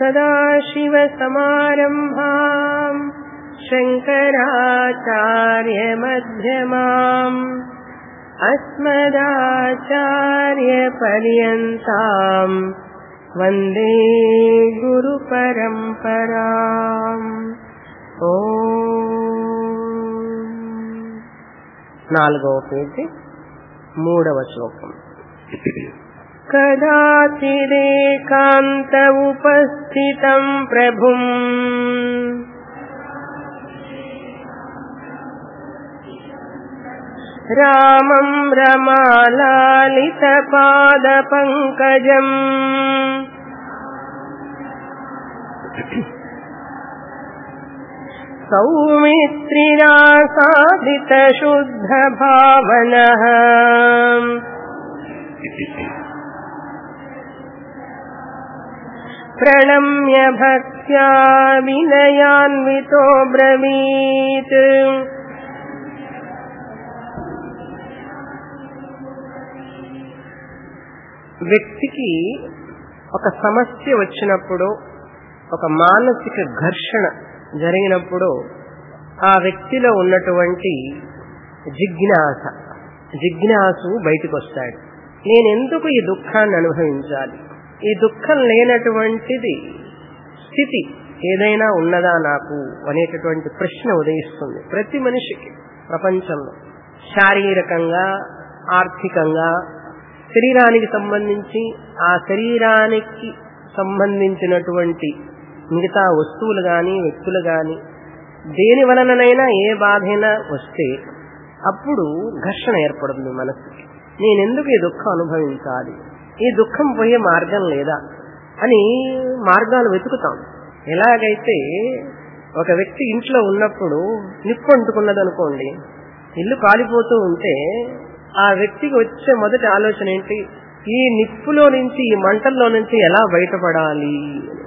सदाशिवसमारम्भाम् शङ्कराचार्यमध्यमाम् अस्मदाचार्यपर्यन्ताम् वन्दे गुरुपरम्पराम् ఓ నాలుగవ పేజీ మూడవ శ్లోకం కదాచిదేకాంత ఉపస్థితం ప్రభుం రామం రమాలాలిత పాద పంకజం సౌమిత్రిరాసాదిత శుద్ధ భావన ప్రణమ్య భక్త్యా వినయాన్వితో బ్రవీత్ వ్యక్తికి ఒక సమస్య వచ్చినప్పుడు ఒక మానసిక ఘర్షణ జరిగినప్పుడు ఆ వ్యక్తిలో ఉన్నటువంటి జిజ్ఞాస జిజ్ఞాసు బయటకు వస్తాడు నేనెందుకు ఈ దుఃఖాన్ని అనుభవించాలి ఈ దుఃఖం లేనటువంటిది స్థితి ఏదైనా ఉన్నదా నాకు అనేటటువంటి ప్రశ్న ఉదయిస్తుంది ప్రతి మనిషికి ప్రపంచంలో శారీరకంగా ఆర్థికంగా శరీరానికి సంబంధించి ఆ శరీరానికి సంబంధించినటువంటి మిగతా వస్తువులు గాని వ్యక్తులు గాని దేని వలననైనా ఏ బాధైనా వస్తే అప్పుడు ఘర్షణ ఏర్పడుతుంది మనసుకి నేనెందుకు ఈ దుఃఖం అనుభవించాలి ఈ దుఃఖం పోయే మార్గం లేదా అని మార్గాలు వెతుకుతాం ఎలాగైతే ఒక వ్యక్తి ఇంట్లో ఉన్నప్పుడు నిప్పు అంటుకున్నది అనుకోండి ఇల్లు కాలిపోతూ ఉంటే ఆ వ్యక్తికి వచ్చే మొదటి ఆలోచన ఏంటి ఈ నిప్పులో నుంచి ఈ మంటల్లో నుంచి ఎలా బయటపడాలి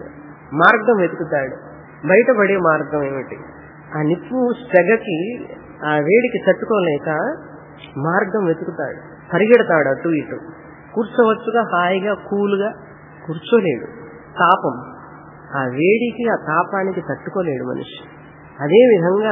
మార్గం వెతుకుతాడు బయటపడే మార్గం ఏమిటి ఆ నిప్పు సెగకి ఆ వేడికి తట్టుకోలేక మార్గం వెతుకుతాడు పరిగెడతాడు అటు ఇటు కూర్చోవచ్చుగా హాయిగా కూల్గా కూర్చోలేడు తాపం ఆ వేడికి ఆ తాపానికి తట్టుకోలేడు మనిషి అదే విధంగా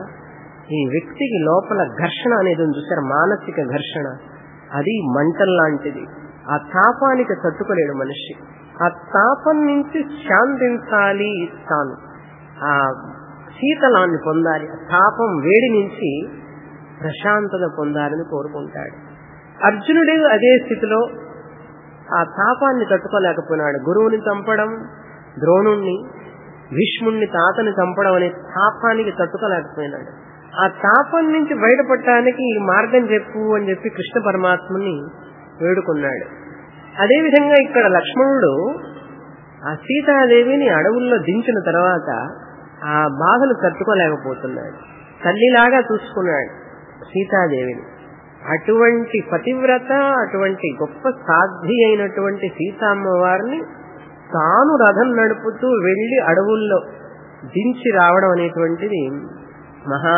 ఈ వ్యక్తికి లోపల ఘర్షణ అనేది ఉంది చూసారు మానసిక ఘర్షణ అది మంటల్లాంటిది ఆ తాపానికి తట్టుకోలేడు మనిషి ఆ తాపం నుంచి శాంతించాలి తాను ఆ శీతలాన్ని పొందాలి ఆ తాపం వేడి నుంచి ప్రశాంతత పొందాలని కోరుకుంటాడు అర్జునుడు అదే స్థితిలో ఆ తాపాన్ని తట్టుకోలేకపోయినాడు గురువుని చంపడం ద్రోణుణ్ణి భీష్ముణ్ణి తాతని చంపడం అనే తాపానికి తట్టుకోలేకపోయినాడు ఆ తాపం నుంచి బయటపడటానికి ఈ మార్గం చెప్పు అని చెప్పి కృష్ణ పరమాత్మని వేడుకున్నాడు అదేవిధంగా ఇక్కడ లక్ష్మణుడు ఆ సీతాదేవిని అడవుల్లో దించిన తర్వాత ఆ బాధలు తట్టుకోలేకపోతున్నాడు తల్లిలాగా చూసుకున్నాడు సీతాదేవిని అటువంటి పతివ్రత అటువంటి గొప్ప సాధ్వి అయినటువంటి సీతామ్మ వారిని తాను రథం నడుపుతూ వెళ్లి అడవుల్లో దించి రావడం అనేటువంటిది మహా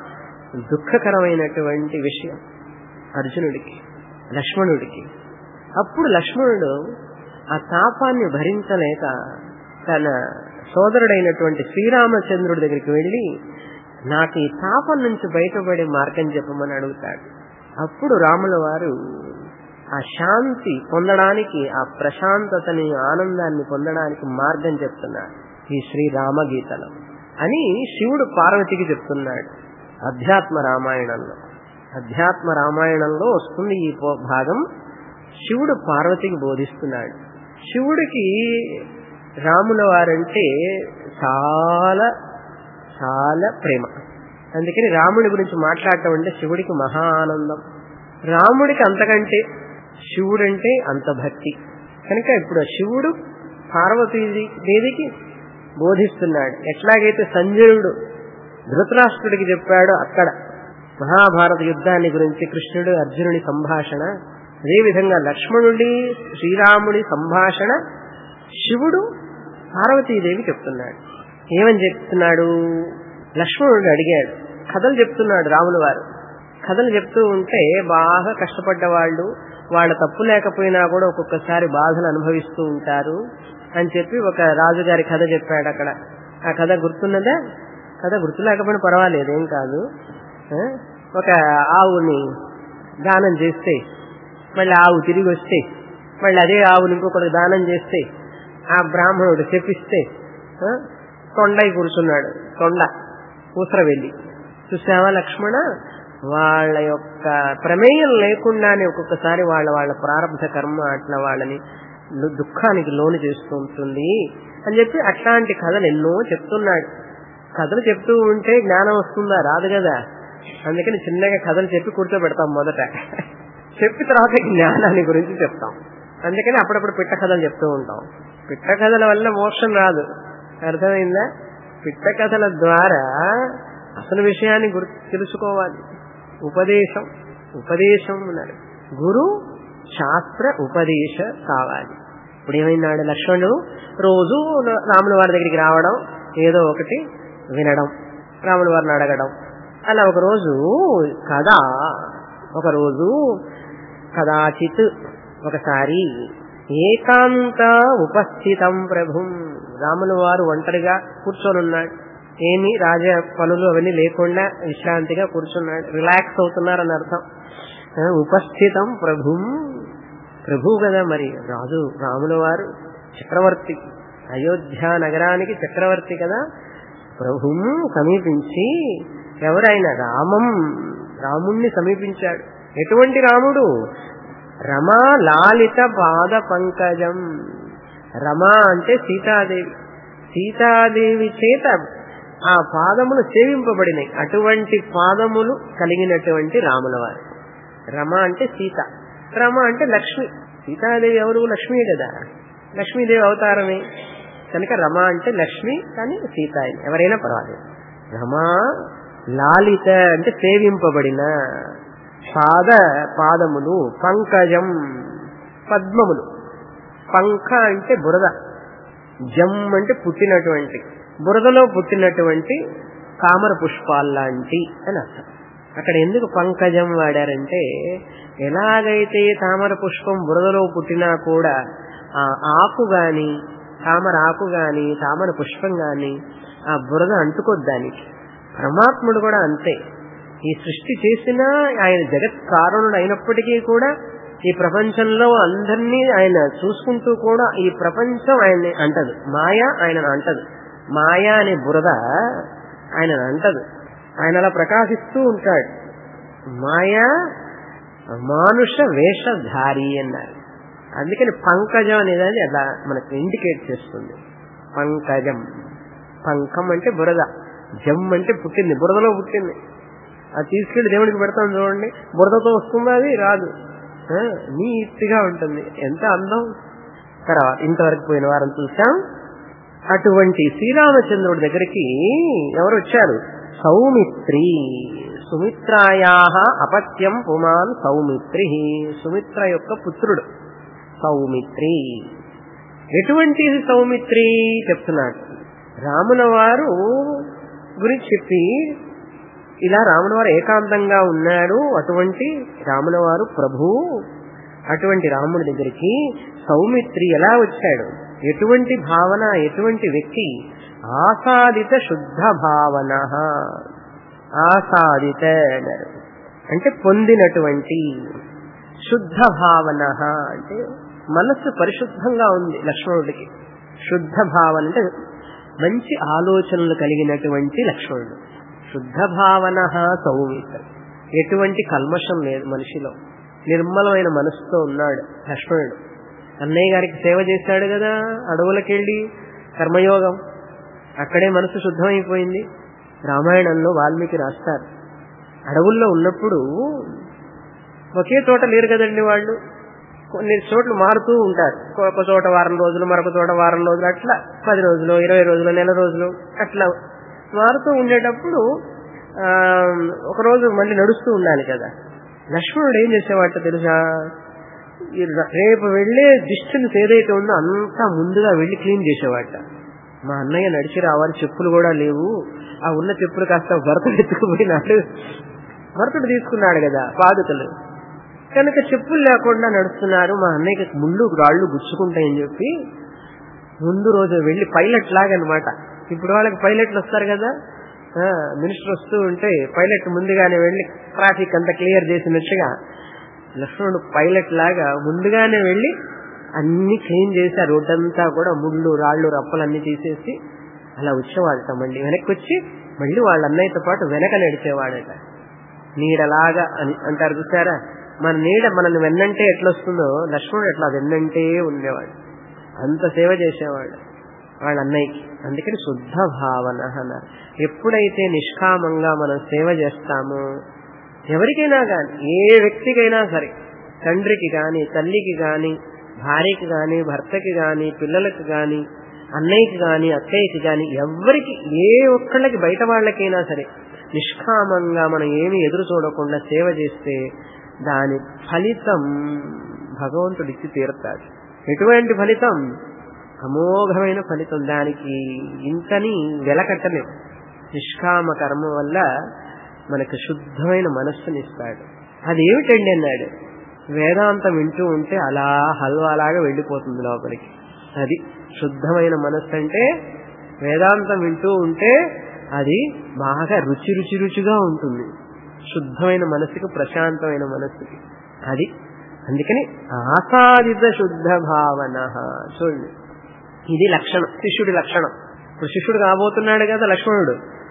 దుఃఖకరమైనటువంటి విషయం అర్జునుడికి లక్ష్మణుడికి అప్పుడు లక్ష్మణుడు ఆ తాపాన్ని భరించలేక తన సోదరుడైనటువంటి శ్రీరామచంద్రుడి దగ్గరికి వెళ్లి నాకు ఈ తాపం నుంచి బయటపడే మార్గం చెప్పమని అడుగుతాడు అప్పుడు రాముల వారు ఆ శాంతి పొందడానికి ఆ ప్రశాంతతని ఆనందాన్ని పొందడానికి మార్గం చెప్తున్నాడు ఈ శ్రీరామ గీతలో అని శివుడు పార్వతికి చెప్తున్నాడు అధ్యాత్మ రామాయణంలో అధ్యాత్మ రామాయణంలో వస్తుంది ఈ భాగం శివుడు పార్వతికి బోధిస్తున్నాడు శివుడికి రాముల వారంటే చాలా చాలా ప్రేమ అందుకని రాముడి గురించి మాట్లాడటం అంటే శివుడికి మహా ఆనందం రాముడికి అంతకంటే శివుడంటే అంత భక్తి కనుక ఇప్పుడు శివుడు పార్వతీ దేవికి బోధిస్తున్నాడు ఎట్లాగైతే సంజయుడు ధృతరాష్ట్రుడికి చెప్పాడో అక్కడ మహాభారత యుద్ధాన్ని గురించి కృష్ణుడు అర్జునుడి సంభాషణ అదేవిధంగా లక్ష్మణుడి శ్రీరాముడి సంభాషణ శివుడు పార్వతీదేవి చెప్తున్నాడు ఏమని చెప్తున్నాడు లక్ష్మణుడు అడిగాడు కథలు చెప్తున్నాడు రాముల వారు కథలు చెప్తూ ఉంటే బాగా కష్టపడ్డ వాళ్ళు వాళ్ళ తప్పు లేకపోయినా కూడా ఒక్కొక్కసారి బాధలు అనుభవిస్తూ ఉంటారు అని చెప్పి ఒక రాజుగారి కథ చెప్పాడు అక్కడ ఆ కథ గుర్తున్నదా కథ గుర్తు లేకపోయినా పర్వాలేదు ఏం కాదు ఆ? ఒక ఆవుని దానం చేస్తే మళ్ళీ ఆవు తిరిగి వస్తే మళ్ళీ అదే ఆవుని ఇంకొకటి దానం చేస్తే ఆ బ్రాహ్మణుడు చెప్పిస్తే ఆ? తొండై కూర్చున్నాడు తొండ ఊసర వెళ్ళి చూసావా లక్ష్మణ వాళ్ళ యొక్క ప్రమేయం లేకుండానే ఒక్కొక్కసారి వాళ్ళ వాళ్ళ ప్రారంభ కర్మ అట్లా వాళ్ళని లు- దుఃఖానికి లోను చేస్తూ ఉంటుంది అని చెప్పి అట్లాంటి కథలు ఎన్నో చెప్తున్నాడు కథలు చెప్తూ ఉంటే జ్ఞానం వస్తుందా రాదు కదా అందుకని చిన్నగా కథలు చెప్పి కూర్చోబెడతాం మొదట చెప్పి తర్వాత జ్ఞానాన్ని గురించి చెప్తాం అందుకని అప్పుడప్పుడు పిట్ట కథలు చెప్తూ ఉంటాం పిట్ట కథల వల్ల మోక్షం రాదు అర్థమైందా పిట్ట కథల ద్వారా అసలు విషయాన్ని గుర్తు తెలుసుకోవాలి ఉపదేశం ఉపదేశం అన్నారు గురు శాస్త్ర ఉపదేశ కావాలి ఇప్పుడు ఏమైందాడు లక్ష్మణుడు రోజు రాముల వారి దగ్గరికి రావడం ఏదో ఒకటి వినడం రాముల వారిని అడగడం అలా ఒక రోజు కథ ఒక రోజు కదాచిత్ ఒకసారి ఏకాంత ఉపస్థితం ప్రభుం రాముల వారు ఒంటరిగా కూర్చొనున్నాడు ఏమి రాజ పనులు అవన్నీ లేకుండా విశ్రాంతిగా కూర్చున్నాడు రిలాక్స్ అవుతున్నారని అర్థం ఆ, ఉపస్థితం ప్రభుం ప్రభు కదా మరి రాజు రాముల వారు చక్రవర్తి అయోధ్య నగరానికి చక్రవర్తి కదా ప్రభుం సమీపించి ఎవరైనా రామం రాముణ్ణి సమీపించాడు ఎటువంటి రాముడు రమా లాలిత పాద పంకజం రమా అంటే సీతాదేవి సీతాదేవి చేత ఆ పాదములు సేవింపబడినాయి అటువంటి పాదములు కలిగినటువంటి రాముల వారు రమ అంటే సీత రమ అంటే లక్ష్మి సీతాదేవి ఎవరు లక్ష్మి కదా లక్ష్మీదేవి అవతారమే కనుక రమ అంటే లక్ష్మి కానీ సీత అయిన ఎవరైనా పర్వాలేదు రమా లాలిత అంటే సేవింపబడిన పాద పాదములు పంకజం పద్మములు పంక అంటే బురద జమ్ అంటే పుట్టినటువంటి బురదలో పుట్టినటువంటి తామర పుష్పాల్లాంటి అని అర్థం అక్కడ ఎందుకు పంకజం వాడారంటే ఎలాగైతే తామర పుష్పం బురదలో పుట్టినా కూడా ఆ ఆకు గాని తామర ఆకు గాని తామర పుష్పం గాని ఆ బురద అంటుకోద్దానికి పరమాత్ముడు కూడా అంతే ఈ సృష్టి చేసినా ఆయన జగత్ కారణుడు అయినప్పటికీ కూడా ఈ ప్రపంచంలో అందరినీ ఆయన చూసుకుంటూ కూడా ఈ ప్రపంచం ఆయన్ని అంటదు మాయ ఆయనను అంటదు మాయ అనే బురద ఆయనను అంటదు ఆయన అలా ప్రకాశిస్తూ ఉంటాడు మాయా మానుష వేషధారి అన్నారు అందుకని పంకజం అనేది అలా మనకు ఇండికేట్ చేస్తుంది పంకజం పంకం అంటే బురద జమ్ అంటే పుట్టింది బురదలో పుట్టింది అది తీసుకెళ్లి దేవుడికి పెడతాం చూడండి బురదతో వస్తుందా అది రాదు ఆ, నీట్గా ఉంటుంది ఎంత అందం తర్వాత ఇంతవరకు పోయిన వారం చూసాం అటువంటి శ్రీరామచంద్రుడి దగ్గరికి ఎవరు వచ్చారు సౌమిత్రి సుమిత్రాయా అపత్యం పుమాన్ సౌమిత్రి సుమిత్ర యొక్క పుత్రుడు సౌమిత్రి ఎటువంటి సౌమిత్రి చెప్తున్నాడు రాముల వారు గురించి చెప్పి ఇలా రాముల వారు ఏకాంతంగా ఉన్నాడు అటువంటి రాముల వారు ప్రభు అటువంటి రాముడి దగ్గరికి సౌమిత్రి ఎలా వచ్చాడు ఎటువంటి భావన ఎటువంటి వ్యక్తి ఆసాదిత శుద్ధ భావన ఆసాదిత అన్నారు అంటే పొందినటువంటి శుద్ధ భావన అంటే మనస్సు పరిశుద్ధంగా ఉంది లక్ష్మణుడికి శుద్ధ భావన అంటే మంచి ఆలోచనలు కలిగినటువంటి లక్ష్మణుడు శుద్ధ భావన సౌమిత్ర ఎటువంటి కల్మషం లేదు మనిషిలో నిర్మలమైన మనసుతో ఉన్నాడు లక్ష్మణుడు అన్నయ్య గారికి సేవ చేశాడు కదా అడవులకెళ్ళి కర్మయోగం అక్కడే మనసు శుద్ధమైపోయింది రామాయణంలో వాల్మీకి రాస్తారు అడవుల్లో ఉన్నప్పుడు ఒకే చోట లేరు కదండి వాళ్ళు కొన్ని చోట్ల మారుతూ ఉంటారు ఒక చోట వారం రోజులు మరొక చోట వారం రోజులు అట్లా పది రోజులు ఇరవై రోజులు నెల రోజులు అట్లా మారుతూ ఉండేటప్పుడు ఆ, ఒక రోజు మళ్ళీ నడుస్తూ ఉండాలి కదా లక్ష్మణుడు ఏం చేసేవాట తెలుసా ఈ ర- రేపు వెళ్లే డిస్టెన్స్ ఏదైతే ఉందో అంతా ముందుగా వెళ్లి క్లీన్ చేసేవాట మా అన్నయ్య నడిచి రావాలి చెప్పులు కూడా లేవు ఆ ఉన్న చెప్పులు కాస్త భరతుడు ఎత్తుకుపోయినాడు భరతుడు తీసుకున్నాడు కదా పాదుకలు కనుక చెప్పులు లేకుండా నడుస్తున్నారు మా అన్నయ్యకి ముళ్ళు రాళ్ళు గుచ్చుకుంటాయని చెప్పి ముందు రోజు వెళ్ళి పైలట్ లాగా అనమాట ఇప్పుడు వాళ్ళకి పైలట్లు వస్తారు కదా మినిస్టర్ వస్తూ ఉంటే పైలట్ ముందుగానే వెళ్ళి ట్రాఫిక్ అంతా క్లియర్ చేసినట్టుగా లక్ష్మణుడు పైలట్ లాగా ముందుగానే వెళ్ళి అన్ని క్లీన్ చేసి ఆ రోడ్డంతా కూడా ముళ్ళు రాళ్ళు రప్పలన్నీ తీసేసి అలా వచ్చేవాడట మళ్ళీ వెనక్కి వచ్చి మళ్ళీ వాళ్ళ అన్నయ్యతో పాటు వెనక నడిచేవాడట నీడలాగా అని అంటారు చూసారా మన నీడ మనల్ని వెన్నంటే ఎట్లొస్తుందో లక్ష్మణుడు ఎట్లా వెన్నంటే ఉండేవాడు అంత సేవ చేసేవాడు వాళ్ళ అన్నయ్యకి అందుకని శుద్ధ భావన అన్నారు ఎప్పుడైతే నిష్కామంగా మనం సేవ చేస్తామో ఎవరికైనా కానీ ఏ వ్యక్తికైనా సరే తండ్రికి గాని తల్లికి గాని భార్యకి గాని భర్తకి గాని పిల్లలకి గాని అన్నయ్యకి గాని అత్తయ్యకి గాని ఎవరికి ఏ ఒక్కళ్ళకి బయట వాళ్ళకైనా సరే నిష్కామంగా మనం ఏమి ఎదురు చూడకుండా సేవ చేస్తే దాని ఫలితం భగవంతుడికి తీరుతాడు ఎటువంటి ఫలితం అమోఘమైన ఫలితం దానికి ఇంతని వెలకట్టలేము నిష్కామ కర్మ వల్ల మనకు శుద్ధమైన మనస్సునిస్తాడు అదేమిటండి అన్నాడు వేదాంతం వింటూ ఉంటే అలా హల్వాలాగా వెళ్ళిపోతుంది లోపలికి అది శుద్ధమైన మనస్సు అంటే వేదాంతం వింటూ ఉంటే అది బాగా రుచి రుచి రుచిగా ఉంటుంది శుద్ధమైన మనసుకి ప్రశాంతమైన మనస్సుకి అది అందుకని ఆసాదిత శుద్ధ భావన చూడండి ఇది లక్షణం శిష్యుడి లక్షణం ఇప్పుడు శిష్యుడు కాబోతున్నాడు కదా లక్ష్మణుడు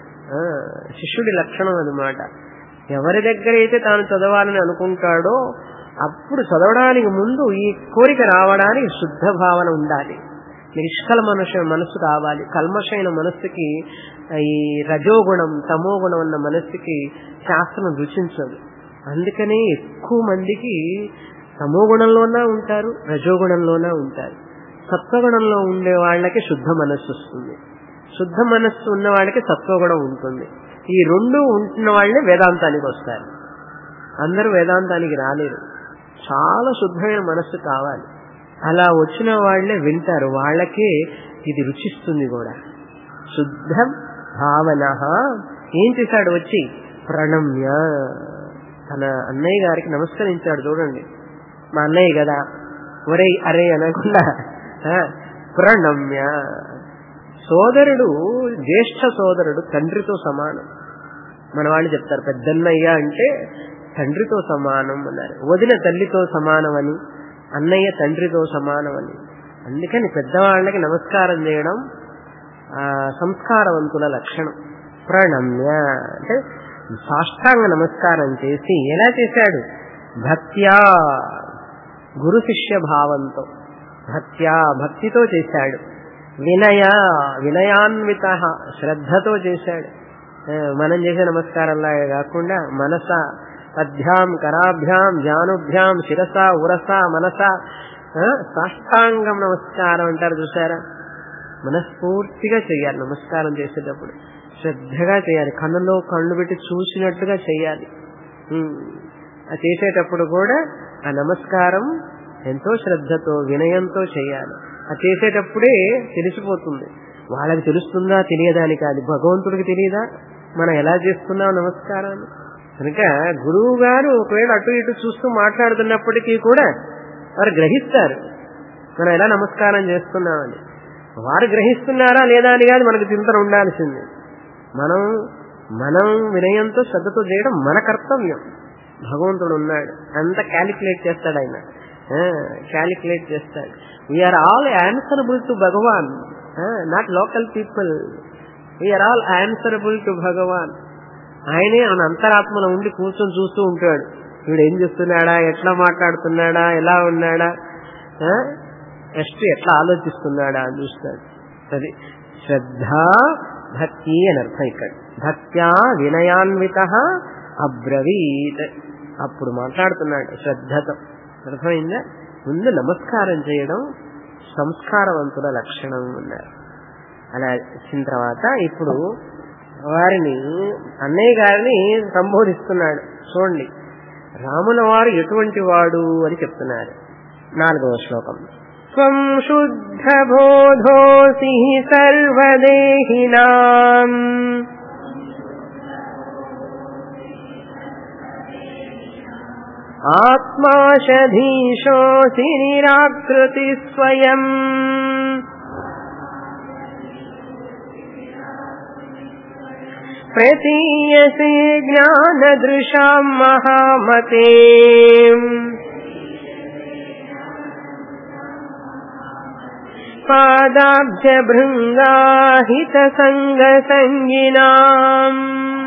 శిష్యుడి లక్షణం అనమాట ఎవరి దగ్గర అయితే తాను చదవాలని అనుకుంటాడో అప్పుడు చదవడానికి ముందు ఈ కోరిక రావడానికి శుద్ధ భావన ఉండాలి నిష్కల మనసు మనస్సు కావాలి కల్మషైన మనస్సుకి ఈ రజోగుణం తమోగుణం అన్న మనస్సుకి శాస్త్రం రుచించదు అందుకనే ఎక్కువ మందికి తమోగుణంలోనా ఉంటారు రజోగుణంలోనా ఉంటారు సత్వగుణంలో ఉండే వాళ్ళకి శుద్ధ మనస్సు వస్తుంది శుద్ధ మనస్సు ఉన్న వాళ్ళకి సత్వగుణం ఉంటుంది ఈ రెండు ఉంటున్న వాళ్ళే వేదాంతానికి వస్తారు అందరూ వేదాంతానికి రాలేరు చాలా శుద్ధమైన మనస్సు కావాలి అలా వచ్చిన వాళ్లే వింటారు వాళ్ళకే ఇది రుచిస్తుంది కూడా శుద్ధ భావన ఏం చేశాడు వచ్చి ప్రణమ్య తన అన్నయ్య గారికి నమస్కరించాడు చూడండి మా అన్నయ్య కదా ఒరే అరే అనకుండా ప్రణమ్య సోదరుడు జ్యేష్ఠ సోదరుడు తండ్రితో సమానం మన వాళ్ళు చెప్తారు పెద్దన్నయ్య అంటే తండ్రితో సమానం అన్నారు వదిన తల్లితో సమానమని అన్నయ్య తండ్రితో సమానమని అందుకని పెద్దవాళ్ళకి నమస్కారం చేయడం సంస్కారవంతుల లక్షణం ప్రణమ్య అంటే సాష్టాంగ నమస్కారం చేసి ఎలా చేశాడు భక్త్యా గురు శిష్య భావంతో భక్త్యా భక్తితో చేశాడు వినయ వినయాన్విత శ్రద్ధతో చేశాడు మనం చేసే నమస్కారంలాగా కాకుండా మనస పద్భ్యాం కరాభ్యాం జానుభ్యాం శిరస ఉరస మనస సాష్టాంగం నమస్కారం అంటారు చూసారా మనస్ఫూర్తిగా చేయాలి నమస్కారం చేసేటప్పుడు శ్రద్ధగా చేయాలి కన్నులో కళ్ళు పెట్టి చూసినట్టుగా చేయాలి ఆ చేసేటప్పుడు కూడా ఆ నమస్కారం ఎంతో శ్రద్ధతో వినయంతో చేయాలి ఆ చేసేటప్పుడే తెలిసిపోతుంది వాళ్ళకి తెలుస్తుందా తెలియదాని కాదు భగవంతుడికి తెలియదా మనం ఎలా చేస్తున్నాం నమస్కారాన్ని కనుక గురువు గారు ఒకవేళ అటు ఇటు చూస్తూ మాట్లాడుతున్నప్పటికీ కూడా వారు గ్రహిస్తారు మనం ఎలా నమస్కారం చేస్తున్నామని వారు గ్రహిస్తున్నారా లేదా అని కాదు మనకు చింతన ఉండాల్సింది మనం మనం వినయంతో శ్రద్ధతో చేయడం మన కర్తవ్యం భగవంతుడు ఉన్నాడు అంత క్యాలిక్యులేట్ చేస్తాడు ఆయన క్యాలిక్యులేట్ చేస్తాడు we are all answerable to Bhagavan not local people we are all answerable to Bhagavan ఆయనే ఆయన అంతరాత్మలో ఉండి కూర్చొని చూస్తూ ఉంటాడు వీడు ఏం చేస్తున్నాడా ఎట్లా మాట్లాడుతున్నాడా ఎలా ఉన్నాడా నెక్స్ట్ ఎట్లా ఆలోచిస్తున్నాడా అని చూస్తాడు అది శ్రద్ధ భక్తి అని అర్థం ఇక్కడ భక్త్యా వినయాన్విత అబ్రవీత్ అప్పుడు మాట్లాడుతున్నాడు శ్రద్ధతో అర్థమైందా ముందు నమస్కారం చేయడం సంస్కారవంతుల లక్షణం ఉన్నారు అలా వచ్చిన తర్వాత ఇప్పుడు వారిని అన్నయ్య గారిని సంబోధిస్తున్నాడు చూడండి రాముల వారు ఎటువంటి వాడు అని చెప్తున్నారు నాలుగవ శ్లోకం త్వం శుద్ధ బోధోసి సర్వదేహినాం ఆత్మాషధీశోసి నిరాకృతి స్వయం ప్రతీయసే జ్ఞానదృశాం మహామతే పాదాబ్జభృంగాహితసంగసంగినాం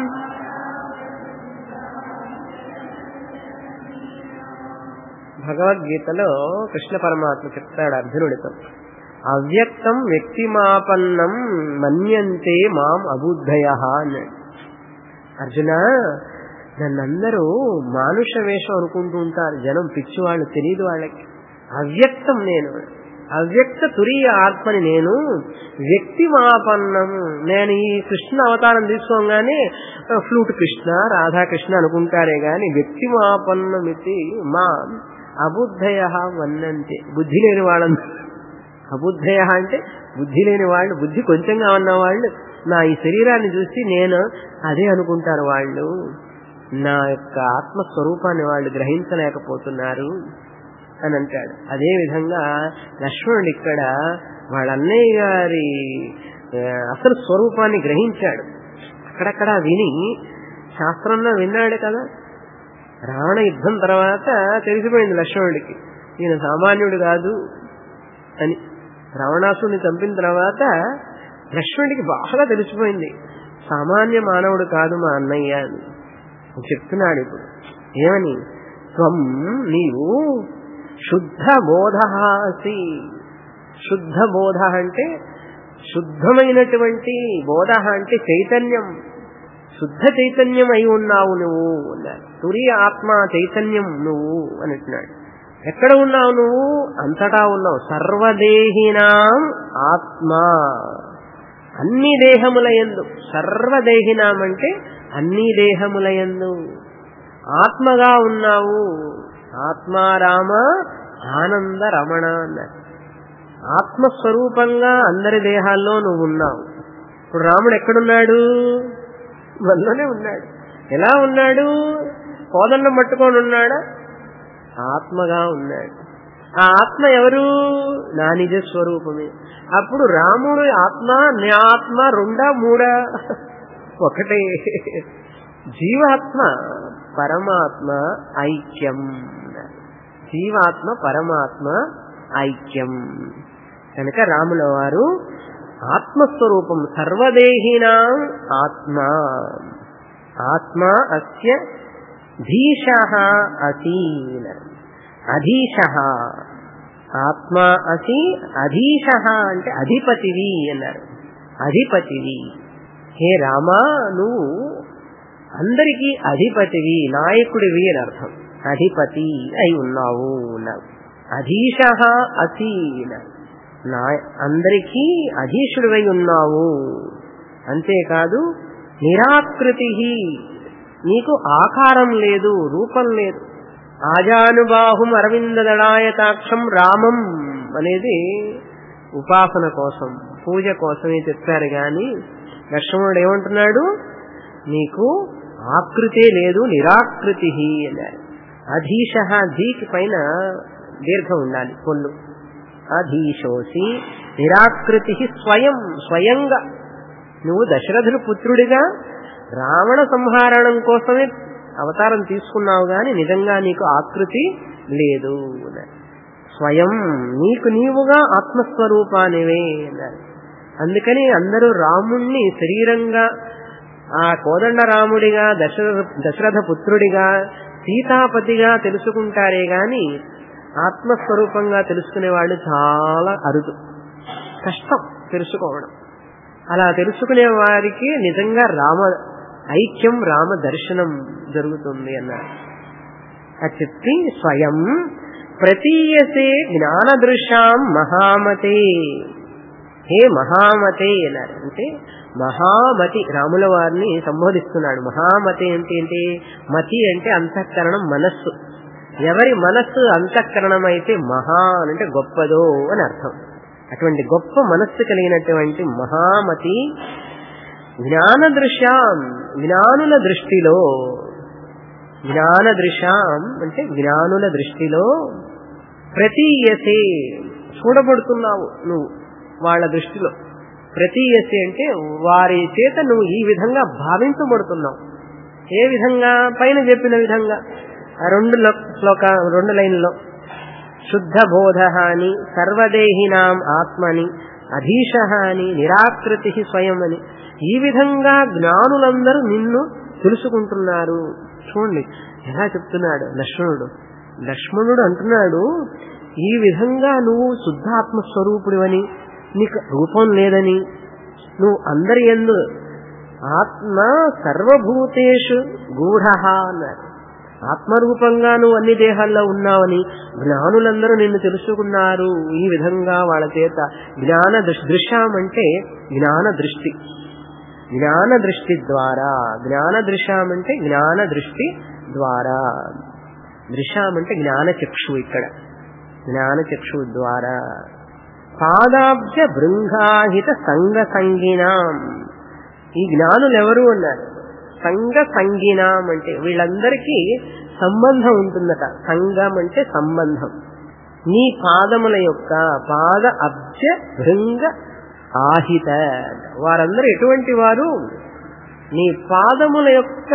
భగవద్గీతలో కృష్ణ పరమాత్మ చెప్తాడు అర్జునుడితో అవ్యక్తం వ్యక్తిమాపన్నం మన్యంతే మాం అబుద్ధయ అన్నాడు అర్జున నన్నందరూ మానుష వేషం అనుకుంటూ ఉంటారు జనం పిచ్చి వాళ్ళు తెలియదు వాళ్ళకి అవ్యక్తం నేను అవ్యక్త తురీయ ఆత్మని నేను వ్యక్తిమాపన్నం నేను ఈ కృష్ణ అవతారం తీసుకోగానే ఫ్లూట్ కృష్ణ రాధాకృష్ణ అనుకుంటారే గాని వ్యక్తిమాపన్నమితి మా అబుద్ధయ వన్నంతే బుద్ధి లేని వాళ్ళందరూ అబుద్ధయ అంటే బుద్ధి లేని వాళ్ళు బుద్ధి కొంచెంగా ఉన్న వాళ్ళు నా ఈ శరీరాన్ని చూసి నేను అదే అనుకుంటారు వాళ్ళు నా యొక్క ఆత్మస్వరూపాన్ని వాళ్ళు గ్రహించలేకపోతున్నారు అని అంటాడు అదే విధంగా లక్ష్మణుడు ఇక్కడ వాళ్ళ అన్నయ్య గారి అసలు స్వరూపాన్ని గ్రహించాడు అక్కడక్కడ విని శాస్త్రంలో విన్నాడు కదా రావణ యుద్ధం తర్వాత తెలిసిపోయింది లక్ష్మణుడికి ఈయన సామాన్యుడు కాదు అని రావణాసుని చంపిన తర్వాత లక్ష్మణుడికి బాగా తెలిసిపోయింది సామాన్య మానవుడు కాదు మా అన్నయ్య అని చెప్తున్నాడు ఇప్పుడు ఏమని త్వం నీవు శుద్ధ బోధ అసి శుద్ధ బోధ అంటే శుద్ధమైనటువంటి బోధ అంటే చైతన్యం శుద్ధ చైతన్యం అయి ఉన్నావు నువ్వు అన్నాడు తురి ఆత్మ చైతన్యం నువ్వు అని అంటున్నాడు ఎక్కడ ఉన్నావు నువ్వు అంతటా ఉన్నావు సర్వదేహినాం ఆత్మ అన్ని దేహముల ఎందు సర్వదేహినాం అంటే అన్ని దేహముల ఎందు ఆత్మగా ఉన్నావు ఆత్మారామ ఆనంద రమణ అన్నారు ఆత్మస్వరూపంగా అందరి దేహాల్లో నువ్వు ఉన్నావు ఇప్పుడు రాముడు ఎక్కడున్నాడు మనలోనే ఉన్నాడు ఎలా ఉన్నాడు కోదండం పట్టుకొని ఉన్నాడా ఆత్మగా ఉన్నాడు ఆ ఆత్మ ఎవరు నా నిజ స్వరూపమే అప్పుడు రాముడు ఆత్మ నీ ఆత్మ రెండా మూడా ఒకటే జీవాత్మ పరమాత్మ ఐక్యం జీవాత్మ పరమాత్మ ఐక్యం కనుక రాముల వారు ఆత్మస్వరూపం సర్వదేహినాం ఆత్మ ఆత్మ అస్య ధీశ అసి అధీశ ఆత్మ అసి అధీశ అంటే అధిపతివి అన్నారు అధిపతివి హే రామా నువ్వు అందరికీ అధిపతివి నాయకుడివి అని అర్థం అధిపతి అయి ఉన్నావు అన్నారు అధీశ అసి నా అందరికీ అధీశుడివై ఉన్నావు అంతేకాదు నిరాకృతి నీకు ఆకారం లేదు రూపం లేదు ఆజానుబాహుం అరవింద దళాయతాక్షం రామం అనేది ఉపాసన కోసం పూజ కోసమే చెప్పారు గాని లక్ష్మణుడు ఏమంటున్నాడు నీకు ఆకృతే లేదు నిరాకృతి అన్నారు అధీశ ధీకి పైన దీర్ఘం ఉండాలి పొల్లు అధీశోసి నిరాకృతి స్వయం స్వయంగా నువ్వు దశరథుడు పుత్రుడిగా రావణ సంహారణం కోసమే అవతారం తీసుకున్నావు గాని నిజంగా నీకు ఆకృతి లేదు స్వయం నీకు నీవుగా ఆత్మస్వరూపానివే అన్నారు అందుకని అందరూ రాముణ్ణి శరీరంగా ఆ కోదండ రాముడిగా దశరథ దశరథ పుత్రుడిగా సీతాపతిగా తెలుసుకుంటారే గాని ఆత్మస్వరూపంగా తెలుసుకునే వాళ్ళు చాలా అరుదు కష్టం తెలుసుకోవడం అలా తెలుసుకునే వారికి నిజంగా రామ ఐక్యం రామ దర్శనం జరుగుతుంది అన్నారు అది చెప్పి స్వయం ప్రతీయసే జ్ఞానదృశాం మహామతే హే మహామతే అన్నారు అంటే మహామతి రాముల వారిని సంబోధిస్తున్నాడు మహామతి అంటే ఏంటి మతి అంటే అంతఃకరణం మనస్సు ఎవరి మనస్సు అంతఃకరణం అయితే మహా అంటే గొప్పదో అని అర్థం అటువంటి గొప్ప మనస్సు కలిగినటువంటి మహామతి జ్ఞాన దృశ్యాం జ్ఞానుల దృష్టిలో జ్ఞాన దృశాం అంటే జ్ఞానుల దృష్టిలో ప్రతీయసే చూడబడుతున్నావు నువ్వు వాళ్ళ దృష్టిలో ప్రతీయసే అంటే వారి చేత నువ్వు ఈ విధంగా భావించబడుతున్నావు ఏ విధంగా పైన చెప్పిన విధంగా ఆ రెండు లో- శ్లోక రెండు లైన్లో శుద్ధ బోధ అని సర్వదేహినాం ఆత్మని అధీశ అని నిరాకృతి స్వయం అని ఈ విధంగా జ్ఞానులందరూ నిన్ను తెలుసుకుంటున్నారు చూడండి ఎలా చెప్తున్నాడు లక్ష్మణుడు లక్ష్మణుడు అంటున్నాడు ఈ విధంగా నువ్వు శుద్ధాత్మ స్వరూపుడివని నీకు రూపం లేదని నువ్వు అందరి ఎందు ఆత్మ సర్వభూతేషు గూఢ అన్నారు ఆత్మరూపంగా నువ్వు అన్ని దేహాల్లో ఉన్నావని జ్ఞానులందరూ నిన్ను తెలుసుకున్నారు ఈ విధంగా వాళ్ళ చేత జ్ఞాన దృష్- దృశ్యం అంటే జ్ఞాన దృష్టి జ్ఞాన దృష్టి ద్వారా జ్ఞాన దృశ్యం అంటే జ్ఞాన దృష్టి ద్వారా దృశ్యం అంటే జ్ఞాన చక్షు ఇక్కడ జ్ఞాన చక్షు ద్వారా పాదాబ్జ బృంగాహిత సంగ సంగినాం ఈ జ్ఞానులు ఎవరు అన్నారు సంగ సంగినాం అంటే వీళ్ళందరికీ సంబంధం ఉంటుందట సంగం అంటే సంబంధం నీ పాదముల యొక్క పాద అబ్జ భృంగ ఆహిత వారందరూ ఎటువంటి వారు నీ పాదముల యొక్క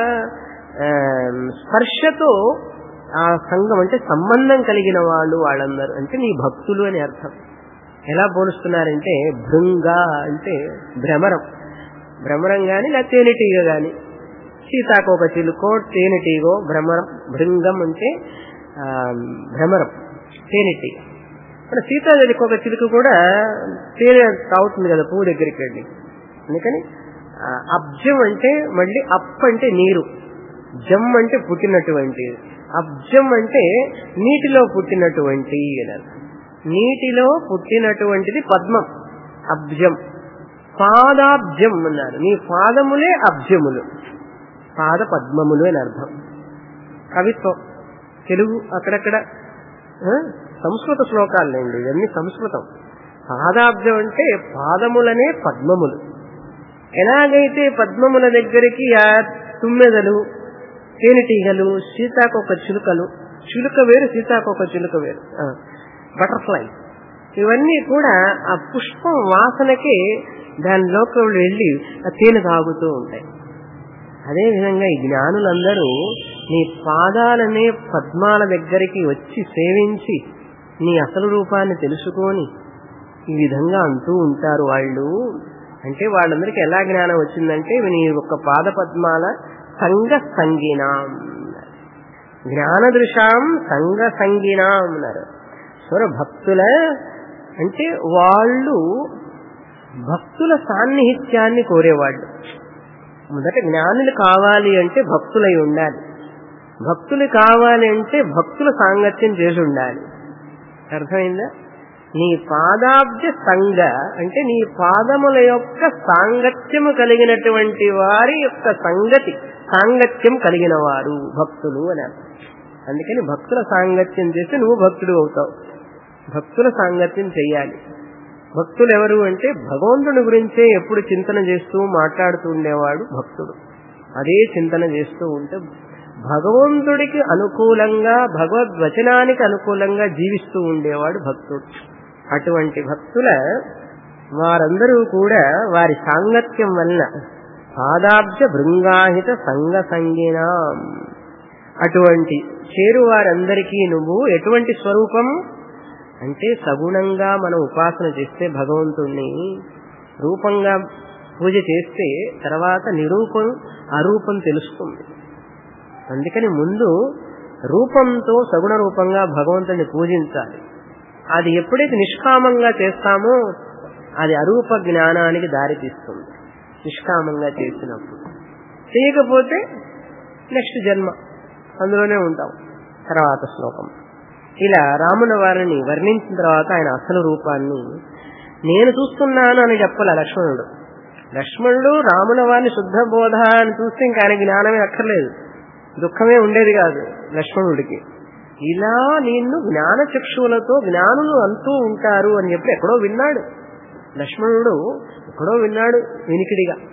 ఆ, స్పర్శతో ఆ సంఘం అంటే సంబంధం కలిగిన వాళ్ళు వాళ్ళందరూ అంటే నీ భక్తులు అని అర్థం ఎలా పోలుస్తున్నారంటే భృంగ అంటే భ్రమరం భ్రమరం గాని లేదా తేనెటీగ గాని సీతాకోక చిలుకో తేనెటీగో భ్రమరం భృంగం అంటే ఆ, భ్రమరం తేనెటీగ మన సీతాదేవికి ఒక చిలుక కూడా తేనె తాగుతుంది కదా పువ్వు దగ్గరికి వెళ్ళి అందుకని ఆ, అబ్జం అంటే మళ్ళీ అప్ అంటే నీరు జమ్ అంటే పుట్టినటువంటి అబ్జం అంటే నీటిలో పుట్టినటువంటి అని అర్థం. నీటిలో పుట్టినటువంటిది పద్మం అబ్జం పాదాబ్జం అన్నారు నీ పాదములే అబ్జములు పాద పద్మములు అని అర్థం కవిత్వం తెలుగు అక్కడక్కడ ఆ, సంస్కృత శ్లోకాలండి ఇవన్నీ సంస్కృతం పాదాబ్జం అంటే పాదములనే పద్మములు ఎలాగైతే పద్మముల దగ్గరికి ఆ తుమ్మెదలు తేనెటీగలు సీతాకొక చిలుకలు చిలుక వేరు సీతాకొక చిలుక వేరు బటర్ఫ్లై ఇవన్నీ కూడా ఆ పుష్పం వాసనకే దాని లోపల వెళ్ళి ఆ తేనె తాగుతూ ఉంటాయి అదేవిధంగా ఈ జ్ఞానులందరూ నీ పాదాలనే పద్మాల దగ్గరికి వచ్చి సేవించి నీ అసలు రూపాన్ని తెలుసుకొని ఈ విధంగా అంటూ ఉంటారు వాళ్ళు అంటే వాళ్ళందరికీ ఎలా జ్ఞానం వచ్చిందంటే నీ యొక్క పాద పద్మాల సంగ సంగినాం జ్ఞాన దృశాం సంగ సంగినాం అన్నారు స్వర భక్తుల అంటే వాళ్ళు భక్తుల సాన్నిహిత్యాన్ని కోరేవాళ్ళు మొదట జ్ఞానులు కావాలి అంటే భక్తులై ఉండాలి భక్తులు కావాలి అంటే భక్తుల సాంగత్యం చేసి ఉండాలి అర్థమైందా నీ పాదాబ్జ సంగ అంటే నీ పాదముల యొక్క సాంగత్యము కలిగినటువంటి వారి యొక్క సంగతి సాంగత్యం కలిగిన వారు భక్తులు అని అర్థం అందుకని భక్తుల సాంగత్యం చేస్తే నువ్వు భక్తుడు అవుతావు భక్తుల సాంగత్యం చెయ్యాలి భక్తులు ఎవరు అంటే భగవంతుని గురించే ఎప్పుడు చింతన చేస్తూ మాట్లాడుతూ ఉండేవాడు భక్తుడు అదే చింతన చేస్తూ ఉంటే భగవంతుడికి అనుకూలంగా భగవద్వచనానికి అనుకూలంగా జీవిస్తూ ఉండేవాడు భక్తుడు అటువంటి భక్తుల వారందరూ కూడా వారి సాంగత్యం వల్ల పాదాబ్జ భృంగాహిత సంగ సంగినాం అటువంటి చేరు వారందరికీ నువ్వు ఎటువంటి స్వరూపం అంటే సగుణంగా మనం ఉపాసన చేస్తే భగవంతుణ్ణి రూపంగా పూజ చేస్తే తర్వాత నిరూపం అరూపం తెలుస్తుంది అందుకని ముందు రూపంతో సగుణ రూపంగా భగవంతుని పూజించాలి అది ఎప్పుడైతే నిష్కామంగా చేస్తామో అది అరూప జ్ఞానానికి దారితీస్తుంది నిష్కామంగా చేసినప్పుడు చేయకపోతే నెక్స్ట్ జన్మ అందులోనే ఉంటాం తర్వాత శ్లోకం ఇలా రాముల వారిని వర్ణించిన తర్వాత ఆయన అసలు రూపాన్ని నేను చూస్తున్నాను అని చెప్పాల లక్ష్మణుడు లక్ష్మణుడు రాముల వారిని శుద్ధ బోధ అని చూస్తే ఇంకా ఆయన జ్ఞానమే అక్కర్లేదు దుఃఖమే ఉండేది కాదు లక్ష్మణుడికి ఇలా నిన్ను జ్ఞాన చక్షువులతో జ్ఞానులు అంటూ ఉంటారు అని చెప్పి ఎక్కడో విన్నాడు లక్ష్మణుడు ఎక్కడో విన్నాడు వినికిడిగా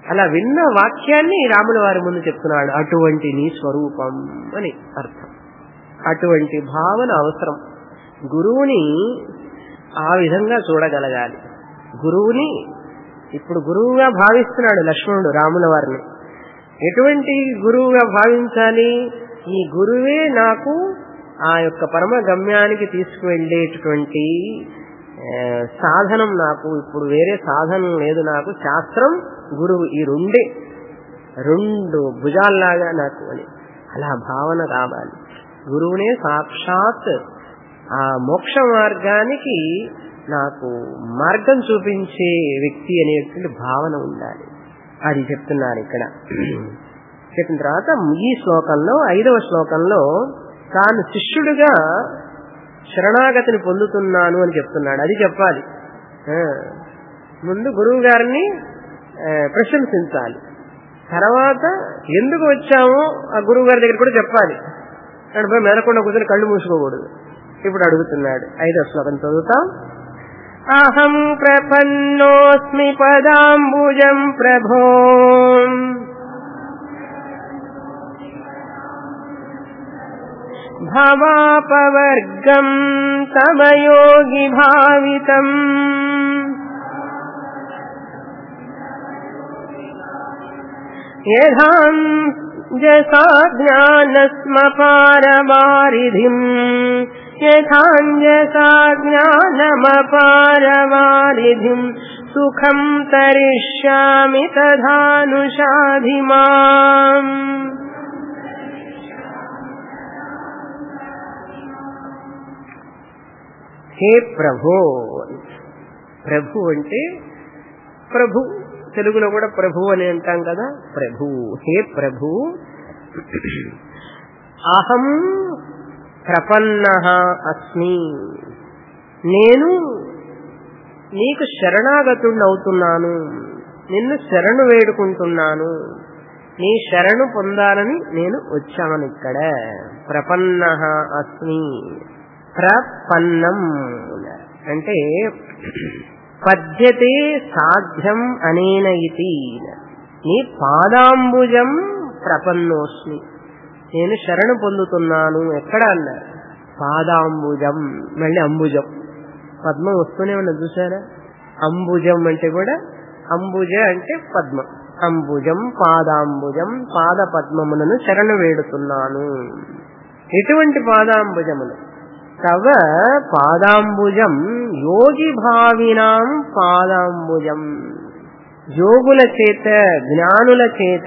అలా విన్న వాక్యాన్ని రాముల వారి ముందు చెప్తున్నాడు అటువంటి నీ స్వరూపం అని అర్థం అటువంటి భావన అవసరం గురువుని ఆ విధంగా చూడగలగాలి గురువుని ఇప్పుడు గురువుగా భావిస్తున్నాడు లక్ష్మణుడు రాముల వారిని ఎటువంటి గురువుగా భావించాలి ఈ గురువే నాకు ఆ యొక్క పరమ గమ్యానికి తీసుకువెళ్ళేటటువంటి ఆ, సాధనం నాకు ఇప్పుడు వేరే సాధనం లేదు నాకు శాస్త్రం గురువు ఈ రెండే రెండు భుజాల్లాగా నాకు అని అలా భావన కావాలి గురువునే సాక్షాత్ ఆ మోక్ష మార్గానికి నాకు మార్గం చూపించే వ్యక్తి అనేటువంటి భావన ఉండాలి అది చెప్తున్నారు ఇక్కడ చెప్పిన తర్వాత ఈ శ్లోకంలో ఐదవ శ్లోకంలో తాను శిష్యుడిగా శరణాగతిని పొందుతున్నాను అని చెప్తున్నాడు అది చెప్పాలి ఆ, ముందు గురువు గారిని ఆ, ప్రశంసించాలి తర్వాత ఎందుకు వచ్చామో ఆ గురువు గారి దగ్గర కూడా చెప్పాలి అక్కడ పోయి మెదకుండా కూర్చొని కళ్ళు మూసుకోకూడదు ఇప్పుడు అడుగుతున్నాడు ఐదో శ్లోకం చదువుతాం అహం ప్రపన్నోస్మి పదాంబుజం ప్రభో భవాపవర్గం తవ యోగి భావితం యథాం జసా జ్ఞానస్మపారవారిధిం యథాంజసా జ్ఞానమపారవారిధిం సుఖం తరిష్యామి తధానుషాధి మాం హే ప్రభో ప్రభు అంటే ప్రభు తెలుగులో కూడా ప్రభు అని అంటాం కదా ప్రభు హే ప్రభు అహం ప్రపన్న అస్మి నేను నీకు శరణాగతుడిని అవుతున్నాను నిన్ను శరణు వేడుకుంటున్నాను నీ శరణు పొందాలని నేను వచ్చాను ఇక్కడ ప్రపన్న అస్మి ప్రపన్నం అంటే పద్యతే సాధ్యం అనేన ఇది నీ పాదాంబుజం ప్రపన్నోస్మి నేను శరణు పొందుతున్నాను ఎక్కడ అన్నారు పాదాంబుజం మళ్ళీ అంబుజం పద్మం వస్తూనే ఉన్నది చూసారా అంబుజం అంటే కూడా అంబుజ అంటే పద్మం అంబుజం పాదాంబుజం పాద పద్మములను శరణు వేడుతున్నాను ఎటువంటి పాదాంబుజములు తవ పాదాంబుజం యోగి భావినాం పాదాంబుజం యోగుల చేత జ్ఞానుల చేత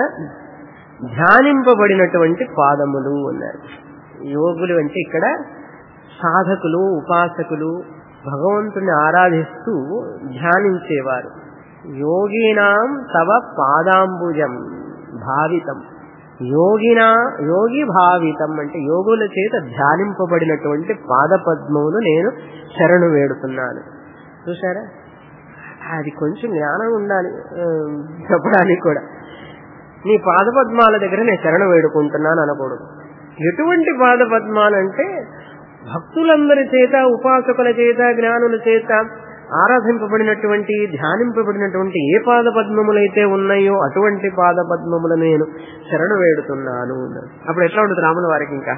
ధ్యానింపబడినటువంటి పాదములు అన్నారు యోగులు అంటే ఇక్కడ సాధకులు ఉపాసకులు భగవంతుని ఆరాధిస్తూ ధ్యానించేవారు యోగినాం తవ పాదాంబుజం భావితం యోగిన యోగి భావితం అంటే యోగుల చేత ధ్యానింపబడినటువంటి పాదపద్మమును నేను శరణు వేడుతున్నాను చూసారా అది కొంచెం జ్ఞానం ఉండాలి ఆ, చెప్పడానికి కూడా నీ పాదపద్మాల దగ్గర నేను శరణు వేడుకుంటున్నాను అనకూడదు ఎటువంటి పాదపద్మాలంటే భక్తులందరి చేత ఉపాసకుల చేత జ్ఞానుల చేత ఆరాధింపబడినటువంటి ధ్యానింపబడినటువంటి ఏ పాద పద్మములైతే ఉన్నాయో అటువంటి పాద పద్మములను నేను శరణు వేడుతున్నాను అన్నారు. అప్పుడు ఎట్లా ఉంటుంది రాముల వారికి ఇంకా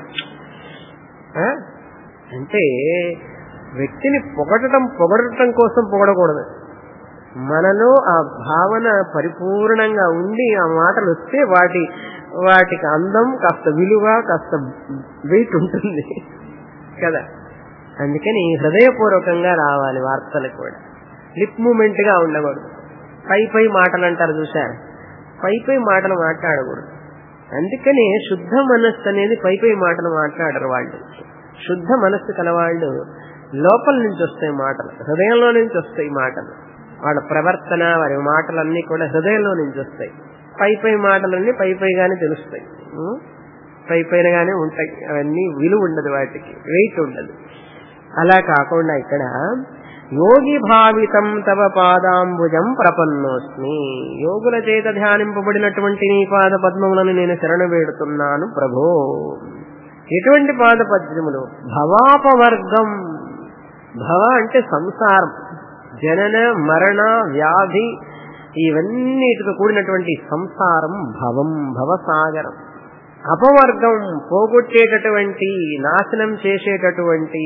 ఆ? అంటే వ్యక్తిని పొగడటం పొగడటం కోసం పొగడకూడదు మనలో ఆ భావన పరిపూర్ణంగా ఉండి ఆ మాటలు వస్తే వాటి వాటికి అందం కాస్త విలువ కాస్త వెయిట్ ఉంటుంది కదా అందుకని హృదయపూర్వకంగా రావాలి వార్తలు కూడా లిప్ మూమెంట్ గా ఉండకూడదు పై పై మాటలు అంటారు చూశారు పై పై మాటలు మాట్లాడకూడదు అందుకని శుద్ధ మనస్సు అనేది పై పై మాటలు మాట్లాడరు వాళ్ళు శుద్ధ మనస్సు కలవాళ్ళు లోపల నుంచి వస్తాయి మాటలు హృదయంలో నుంచి వస్తాయి మాటలు వాళ్ళ ప్రవర్తన వారి మాటలన్నీ కూడా హృదయంలో నుంచి వస్తాయి పై పై మాటలన్నీ పై పైగానే తెలుస్తాయి ఉం? పై పైనగానే ఉంటాయి అవన్నీ విలువ ఉండదు వాటికి వెయిట్ ఉండదు అలా కాకుండా ఇక్కడ యోగి భావితం తవ పాదాంబుజం ప్రపన్నోస్మి యోగుల చేత ధ్యానింపబడినటువంటి నీ పాద పద్మములను నేను శరణ వేడుతున్నాను ప్రభో ఎటువంటి పాద పద్మములు భవాపవర్గం భవ అంటే సంసారం జనన మరణ వ్యాధి ఇవన్నిటితో కూడినటువంటి సంసారం భవం భవసాగరం అపవర్గం పోగొట్టేటటువంటి నాశనం చేసేటటువంటి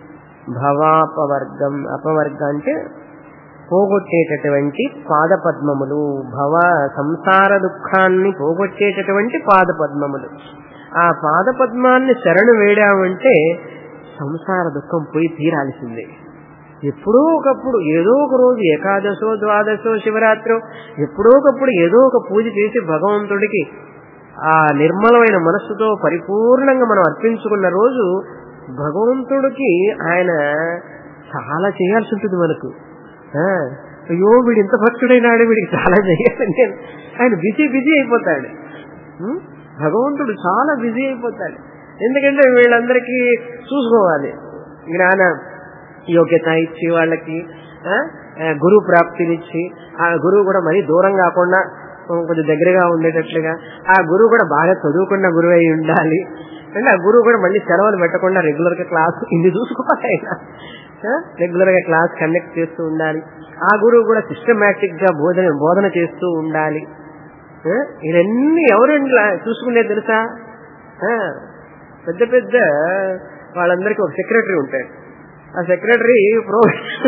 భవాపవర్గం అపవర్గం అంటే పోగొట్టేటటువంటి పాదపద్మములు భవ సంసార దుఃఖాన్ని పోగొట్టేటటువంటి పాదపద్మములు ఆ పాదపద్మాన్ని శరణు వేడామంటే సంసార దుఃఖం పోయి తీరాల్సిందే ఎప్పుడో ఒకప్పుడు ఏదో ఒక రోజు ఏకాదశో ద్వాదశో శివరాత్రో ఎప్పుడో ఒకప్పుడు ఏదో ఒక పూజ చేసి భగవంతుడికి ఆ నిర్మలమైన మనస్సుతో పరిపూర్ణంగా మనం అర్పించుకున్న రోజు భగవంతుడికి ఆయన చాలా చేయాల్సి ఉంటుంది మనకు ఆ, అయ్యో వీడు ఇంత భక్తుడైనాడు వీడికి చాలా చేయాలంటే ఆయన బిజీ బిజీ అయిపోతాడు ఉం? భగవంతుడు చాలా బిజీ అయిపోతాడు ఎందుకంటే వీళ్ళందరికీ చూసుకోవాలి జ్ఞాన యోగ్యత ఇచ్చి వాళ్ళకి ఆ, ఆ, గురు ప్రాప్తినిచ్చి ఆ గురువు కూడా మరీ దూరం కాకుండా కొంచెం దగ్గరగా ఉండేటట్లుగా ఆ గురువు కూడా బాగా చదువుకున్న గురువు అయి ఉండాలి అంటే ఆ గురువు కూడా మళ్ళీ సెలవులు పెట్టకుండా రెగ్యులర్ గా క్లాస్ ఇన్ని చూసుకోవాలి ఆయన రెగ్యులర్ గా క్లాస్ కండక్ట్ చేస్తూ ఉండాలి ఆ గురువు కూడా సిస్టమేటిక్ గా బోధన బోధన చేస్తూ ఉండాలి ఆ, ఇవన్నీ ఎవరండి చూసుకునేది తెలుసా ఆ, పెద్ద పెద్ద వాళ్ళందరికీ ఒక సెక్రటరీ ఉంటాడు ఆ secretary pro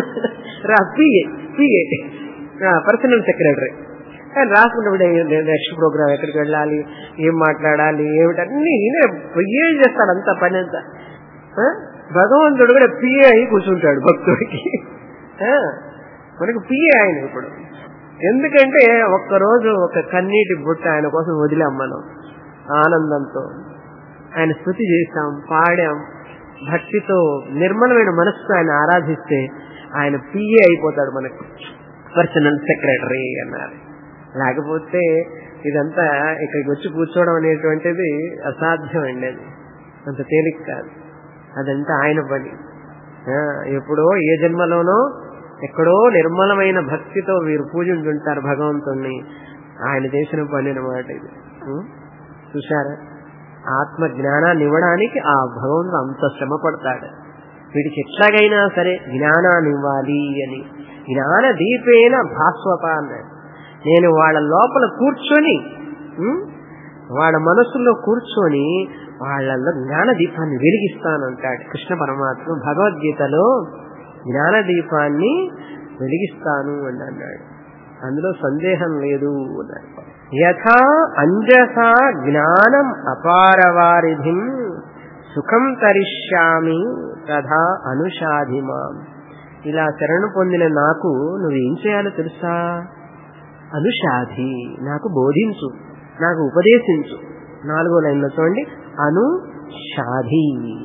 PA PA personal secretary ఆయన రాసుకున్నప్పుడు నెక్స్ట్ ప్రోగ్రామ్ ఎక్కడికి వెళ్ళాలి ఏం మాట్లాడాలి ఏమిటి అన్ని ఈయనే పిఏ చేస్తాడు అంతా పని అంతా ఆ? భగవంతుడు కూడా పిఏ అయి కూర్చుంటాడు భక్తుడికి ఆ? మనకు పిఏ ఆయన ఇప్పుడు ఎందుకంటే ఒక్కరోజు ఒక కన్నీటి బుట్ట ఆయన కోసం వదిలాం మనం ఆనందంతో ఆయన స్థుతి చేశాం పాడాం భక్తితో నిర్మలమైన మనసుతో ఆయన ఆరాధిస్తే ఆయన పిఏ అయిపోతాడు మనకు పర్సనల్ సెక్రటరీ అన్నారు లేకపోతే ఇదంతా ఇక్కడికి వచ్చి కూర్చోవడం అనేటువంటిది అసాధ్యం అండి అది అంత తేలిక కాదు అదంతా ఆయన పని ఆ, ఎప్పుడో ఏ జన్మలోనో ఎక్కడో నిర్మలమైన భక్తితో వీరు పూజించుంటారు భగవంతుణ్ణి ఆయన చేసిన పని అనమాట ఇది ఉం? చూశారా ఆత్మ జ్ఞానాన్ని ఇవ్వడానికి ఆ భగవంతుడు అంత శ్రమ పడతాడు వీడికి ఎట్లాగైనా సరే జ్ఞానాన్ని ఇవ్వాలి అని జ్ఞాన దీపేన భాస్వప అన్నాడు నేను వాళ్ళ లోపల కూర్చొని ఉం? వాళ్ళ మనసులో కూర్చొని వాళ్ళల్లో జ్ఞాన దీపాన్ని వెలిగిస్తానంటాడు కృష్ణ పరమాత్మ భగవద్గీతలో జ్ఞాన దీపాన్ని వెలిగిస్తాను అని అన్నాడు అందులో సందేహం లేదు అన్నాడు యథా అంజసా జ్ఞానం అపారవారిధిం సుఖం తరిష్యామి తథా అనుషాధిమాం ఇలా శరణు పొందిన నాకు నువ్వేం చేయాలో తెలుసా అనుషాధి నాకు బోధించు నాకు ఉపదేశించు నాలుగో లైన్లో చూడండి అనుషాధి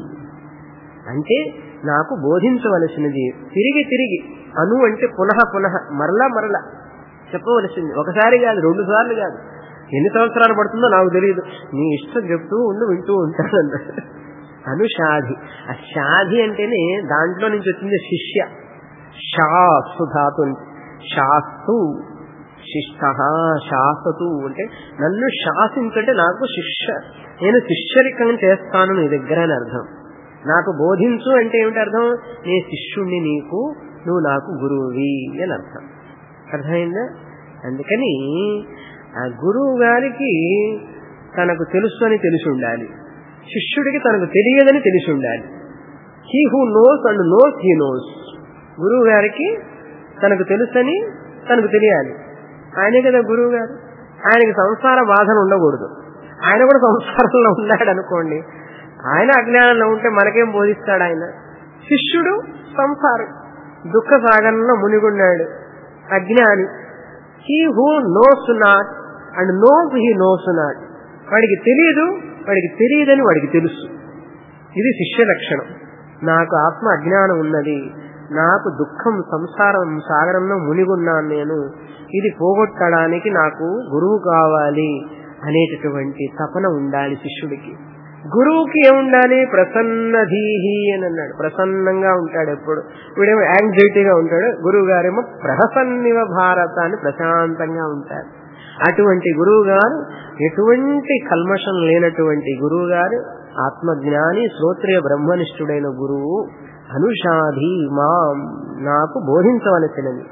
అంటే నాకు బోధించవలసినది తిరిగి తిరిగి అను అంటే పునః పునః మరలా మరలా చెప్పవలసింది ఒకసారి కాదు రెండు సార్లు కాదు ఎన్ని సంవత్సరాలు పడుతుందో నాకు తెలియదు నీ ఇష్టం చెప్తూ ఉండు వింటూ ఉంటాను అన్నాడు అనుషాధి ఆ షాధి అంటేనే దాంట్లో నుంచి వచ్చింది శిష్య షాస్తు ధాతు శాస్తు శిష్ట శాసతు అంటే నన్ను శాసించంటే నాకు శిష్య నేను శిష్యరికం చేస్తాను నీ దగ్గర అని అర్థం నాకు బోధించు అంటే ఏమిటి అర్థం నీ శిష్యుణ్ణి నీకు నువ్వు నాకు గురువువి అని అర్థం అర్థమైందా అందుకని ఆ గురువు గారికి తనకు తెలుసు అని తెలిసి ఉండాలి శిష్యుడికి తనకు తెలియదని తెలిసి ఉండాలి he who knows and knows he knows గురువు గారికి తనకు తెలుసని తనకు తెలియాలి ఆయనే కదా గురువు గారు ఆయనకి సంసార బాధలు ఉండకూడదు ఆయన కూడా సంసారంలో ఉన్నాడు అనుకోండి ఆయన అజ్ఞానంలో ఉంటే మనకేం బోధిస్తాడు ఆయన శిష్యుడు సంసారం దుఃఖ సాగరంలో మునిగున్నాడు అజ్ఞాని he who knows not and knows he knows not వాడికి తెలియదు వాడికి తెలియదని వాడికి తెలుసు ఇది శిష్య లక్షణం నాకు ఆత్మ అజ్ఞానం ఉన్నది నాకు దుఃఖం సంసారం సాగరంలో మునిగున్నాను నేను ఇది పోగొట్టడానికి నాకు గురువు కావాలి అనేటటువంటి తపన ఉండాలి శిష్యుడికి గురువుకి ఏముండాలి ప్రసన్నధీహి అని అన్నాడు ప్రసన్నంగా ఉంటాడు ఎప్పుడు వీడేమో యాంగ్జైటీగా ఉంటాడు గురువు గారేమో ప్రహసన్నివ భారత అని ప్రశాంతంగా ఉంటారు అటువంటి గురువు గారు ఎటువంటి కల్మషం లేనటువంటి గురువు గారు ఆత్మజ్ఞాని శ్రోత్రియ బ్రహ్మనిష్ఠుడైన గురువు అనుషాధి మాం నాకు బోధించవలసినది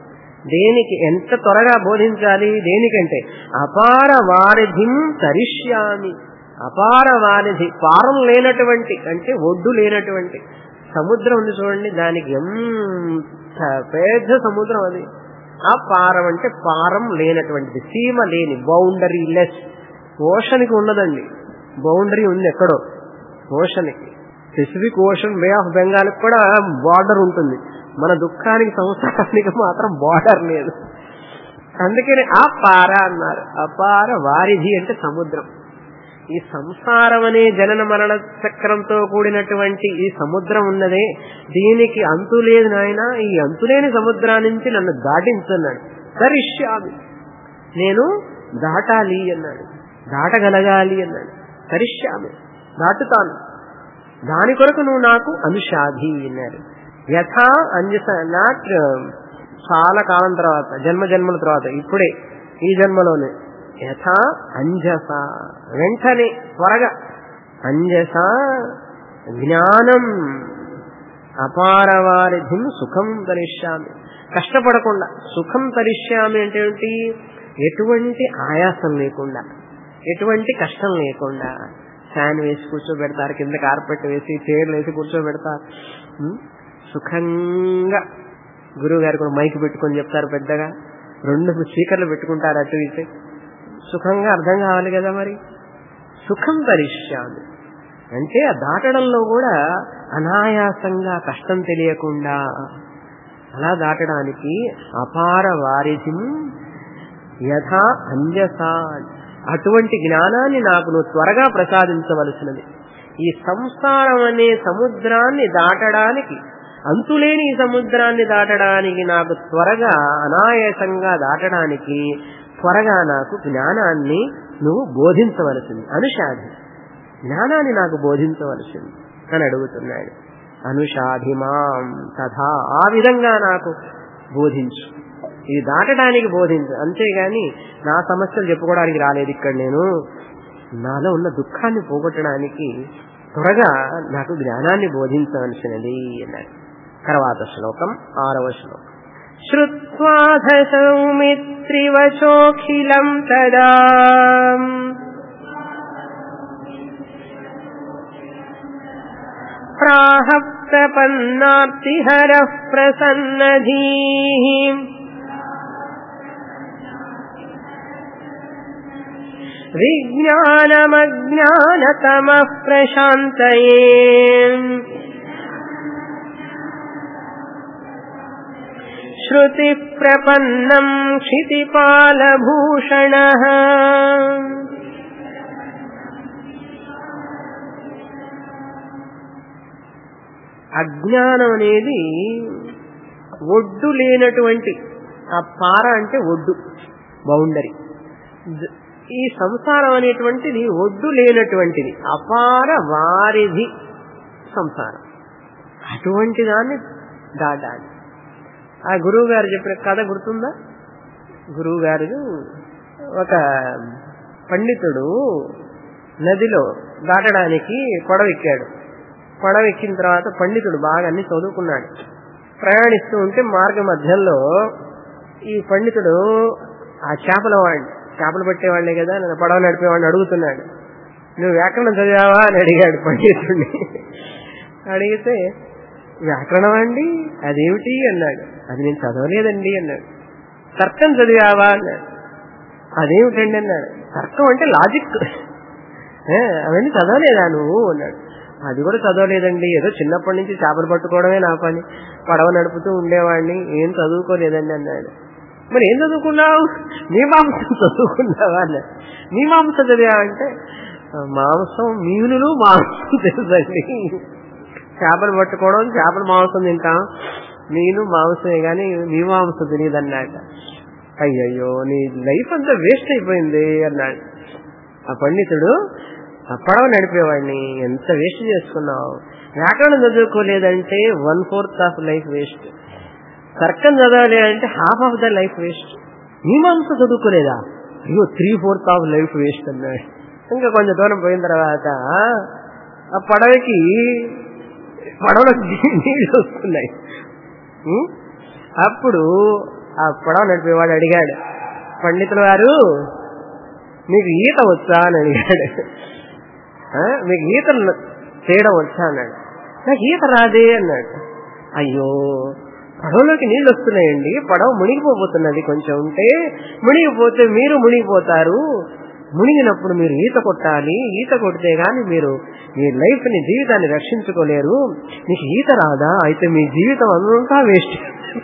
దేనికి ఎంత త్వరగా బోధించాలి దేనికంటే అపార వారిధిం తరిష్యామి అపార వారిధి పారం లేనటువంటి అంటే ఒడ్డు లేనటువంటి సముద్రం ఉంది చూడండి దానికి ఎంత పెద్ద సముద్రం అది ఆ పారం అంటే పారం లేనటువంటిది సీమ లేని బౌండరీ లెస్ ఓషన్కి ఉన్నదండి బౌండరీ ఉంది ఎక్కడో ఓషన్కి Pacific Ocean Bay of Bengal కూడా బార్డర్ ఉంటుంది మన దుఃఖానికి సంసారానికి మాత్రం బార్డర్ లేదు అందుకని ఆ పార అన్నారు అపార వారిధి అంటే సముద్రం ఈ సంసారం అనే జనన మరణ చక్రంతో కూడినటువంటి ఈ సముద్రం ఉన్నదే దీనికి అంతు లేదు నాయన ఈ అంతులేని సముద్రా నుంచి నన్ను దాటించున్నాడు కరిష్యామి నేను దాటాలి అన్నాడు దాటగలగాలి అన్నాడు కరిష్యామి దాటుతాను దాని కొరకు నువ్వు నాకు అనుషాధి అన్నారు యథా అంజస నాట్ చాలా కాలం తర్వాత జన్మ జన్మల తర్వాత ఇప్పుడే ఈ జన్మలోనే యథా అంజస వెంటనే త్వరగా అంజస జ్ఞానం అపారవారిధిం సుఖం తరిష్యామి కష్టపడకుండా సుఖం తరిష్యామి అంటే ఏంటి ఎటువంటి ఆయాసం లేకుండా ఎటువంటి కష్టం లేకుండా ఫ్యాన్ వేసి కూర్చోబెడతారు కింద కార్పెట్ వేసి చైర్లు వేసి కూర్చోబెడతారు ఉం? సుఖంగా గురువు గారు కూడా మైక్ పెట్టుకొని చెప్తారు పెద్దగా రెండు స్పీకర్లు పెట్టుకుంటారు అటు ఇటు సుఖంగా అర్థం కావాలి కదా మరి సుఖం తరిష్యామి అంటే ఆ దాటడంలో కూడా అనాయాసంగా కష్టం తెలియకుండా అలా దాటడానికి అపార వారిధిం యథా అంజస అటువంటి జ్ఞానాన్ని నాకు నువ్వు త్వరగా ప్రసాదించవలసినది ఈ సంసారం అనే సముద్రాన్ని దాటడానికి అంతులేని ఈ సముద్రాన్ని దాటడానికి నాకు త్వరగా అనాయాసంగా దాటడానికి త్వరగా నాకు జ్ఞానాన్ని నువ్వు బోధించవలసింది అనుషాధి జ్ఞానాన్ని నాకు బోధించవలసింది అని అడుగుతున్నాడు అనుషాధిమాం తథా ఆ విధంగా నాకు బోధించు ఇది దాటడానికి బోధించు అంతేగాని నా సమస్యలు చెప్పుకోవడానికి రాలేదు ఇక్కడ నేను నాలో ఉన్న దుఃఖాన్ని పోగొట్టడానికి త్వరగా నాకు జ్ఞానాన్ని బోధించవలసినది అన్నారు తర్వాత శ్లోకం ఆరవ శ్లోకం శ్రుత్వాధ సౌమిత్రివచోఖిలం తదా ప్రాహ ప్రపన్నార్తిహర ప్రసన్నధీ విజ్ఞానమజ్ఞానతమ ప్రశాంతయే శృతి ప్రపన్నం క్షితిపాలభూషణ అజ్ఞానం అనేది ఒడ్డు లేనటువంటి ఆ పార అంటే ఒడ్డు బౌండరీ ఈ సంసారం అనేటువంటిది ఒడ్డు లేనటువంటిది అపార వారిది సంసారం అటువంటి దాన్ని దాటాలి ఆ గురువు గారు చెప్పిన కథ గుర్తుందా గురువు గారు ఒక పండితుడు నదిలో దాటడానికి పడవెక్కాడు పడవెక్కిన తర్వాత పండితుడు బాగా అన్ని చదువుకున్నాడు ప్రయాణిస్తూ ఉంటే మార్గ మధ్యంలో ఈ పండితుడు ఆ చేపల వాడిని చేపలు పట్టేవాళ్లే కదా నన్ను పడవ నడిపేవాడిని అడుగుతున్నాడు నువ్వు వ్యాకరణం చదివావా అని అడిగాడు పండితుడిని అడిగితే వ్యాకరణం అండి అదేమిటి అన్నాడు అది నేను చదవలేదండి అన్నాడు తర్కం చదివావా అన్నాడు అదేమిటండి అన్నాడు తర్కం అంటే లాజిక్ అవన్నీ చదవలేదా నువ్వు అన్నాడు అది కూడా చదవలేదండి ఏదో చిన్నప్పటి నుంచి చేపలు పట్టుకోవడమే నా పని పడవ నడుపుతూ ఉండేవాడిని ఏం చదువుకోలేదండి అన్నాడు మరి ఏం చదువుకున్నావు మీమాంసం చదువుకున్నావా అన్నాడు మీమాంస చదివావంటే మాంసం మీనులు మాంసం తెలుసండి చేపలు పట్టుకోవడం చేపల మాంసం తింటాం నేను మాంసమే కానీ మీ మాంసం తెలియదు అన్నాడు అయ్యయ్యో నీ లైఫ్ అంతా వేస్ట్ అయిపోయింది అన్నాడు ఆ పండితుడు ఆ పడవ నడిపేవాడిని ఎంత వేస్ట్ చేసుకున్నావు వ్యాకరణం చదువుకోలేదంటే one fourth of life waste తర్కం చదవాలి అంటే half of the life waste మీమాంస చదువుకోలేదా అయ్యో three fourth of life waste అన్నాడు ఇంకా కొంచెం దూరం పోయిన తర్వాత ఆ పడవకి పడవలో నీళ్ళు వస్తున్నాయి అప్పుడు ఆ పడవ నడిపేవాడు అడిగాడు పండితుల వారు మీకు ఈత వచ్చా అని అడిగాడు "ఆ, మీకు ఈత చేయడం వచ్చా అన్నాడు నాకు ఈత రాదే అన్నాడు అయ్యో పడవలోకి నీళ్ళు వస్తున్నాయండి పడవ మునిగిపోతున్నది కొంచెం ఉంటే మునిగిపోతే మీరు మునిగిపోతారు మునిగినప్పుడు మీరు ఈత కొట్టాలి ఈత కొడితే గాని మీరు మీ లైఫ్ ని జీవితాన్ని రక్షించుకోలేరు మీకు ఈత రాదా అయితే మీ జీవితం అంతా వేస్ట్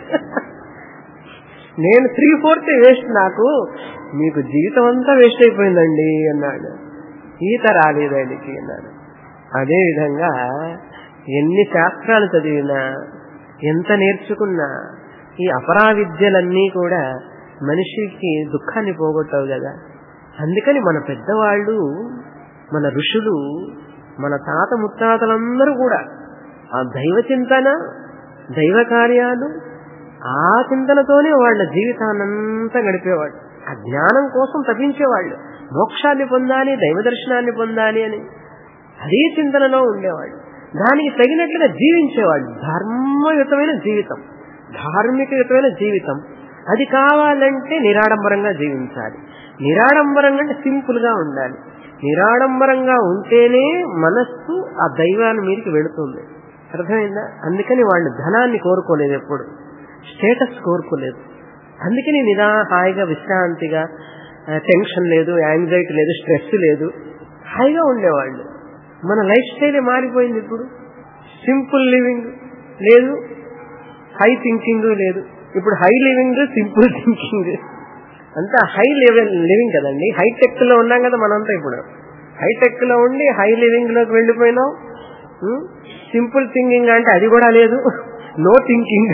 నేను త్రీ ఫోర్త్ వేస్ట్ నాకు మీకు జీవితం అంతా వేస్ట్ అయిపోయిందండి అన్నాడు ఈత రాలేదు ఆయనకి అన్నాడు అదే విధంగా ఎన్ని శాస్త్రాలు చదివినా ఎంత నేర్చుకున్నా ఈ అపరావిద్యలన్నీ కూడా మనిషికి దుఃఖాన్ని పోగొట్టవు కదా అందుకని మన పెద్దవాళ్ళు మన ఋషులు మన తాత ముత్తాతలందరూ కూడా ఆ దైవ చింతన దైవ కార్యాలు ఆ చింతనతోనే వాళ్ళ జీవితాన్నంతా గడిపేవాళ్ళు ఆ జ్ఞానం కోసం తపించేవాళ్ళు మోక్షాన్ని పొందాలి దైవ దర్శనాన్ని పొందాలి అని అదే చింతనలో ఉండేవాళ్ళు దానికి తగినట్లుగా జీవించేవాళ్ళు ధర్మయుతమైన జీవితం ధార్మికయుతమైన జీవితం అది కావాలంటే నిరాడంబరంగా జీవించాలి నిరాడంబరంగా అంటే సింపుల్ గా ఉండాలి నిరాడంబరంగా ఉంటేనే మనస్సు ఆ దైవాన్ని మీదకి వెళుతుంది అర్థమైందా అందుకని వాళ్ళు ధనాన్ని కోరుకోలేదు ఎప్పుడు స్టేటస్ కోరుకోలేదు అందుకని నిదా హాయిగా విశ్రాంతిగా ఆ, టెన్షన్ లేదు యాంగ్జైటీ లేదు స్ట్రెస్ లేదు హాయిగా ఉండేవాళ్ళు మన లైఫ్ స్టైలే మారిపోయింది ఇప్పుడు సింపుల్ లివింగ్ లేదు హై థింకింగ్ లేదు ఇప్పుడు హై లివింగ్ సింపుల్ థింకింగ్ అంతా హై లెవెల్ లివింగ్ కదండి హైటెక్ లో ఉన్నాం కదా మనంతా ఇప్పుడు హైటెక్ లో ఉండి హై లివింగ్ లోకి వెళ్ళిపోయినాం సింపుల్ థింకింగ్ అంటే అది కూడా లేదు నో థింకింగ్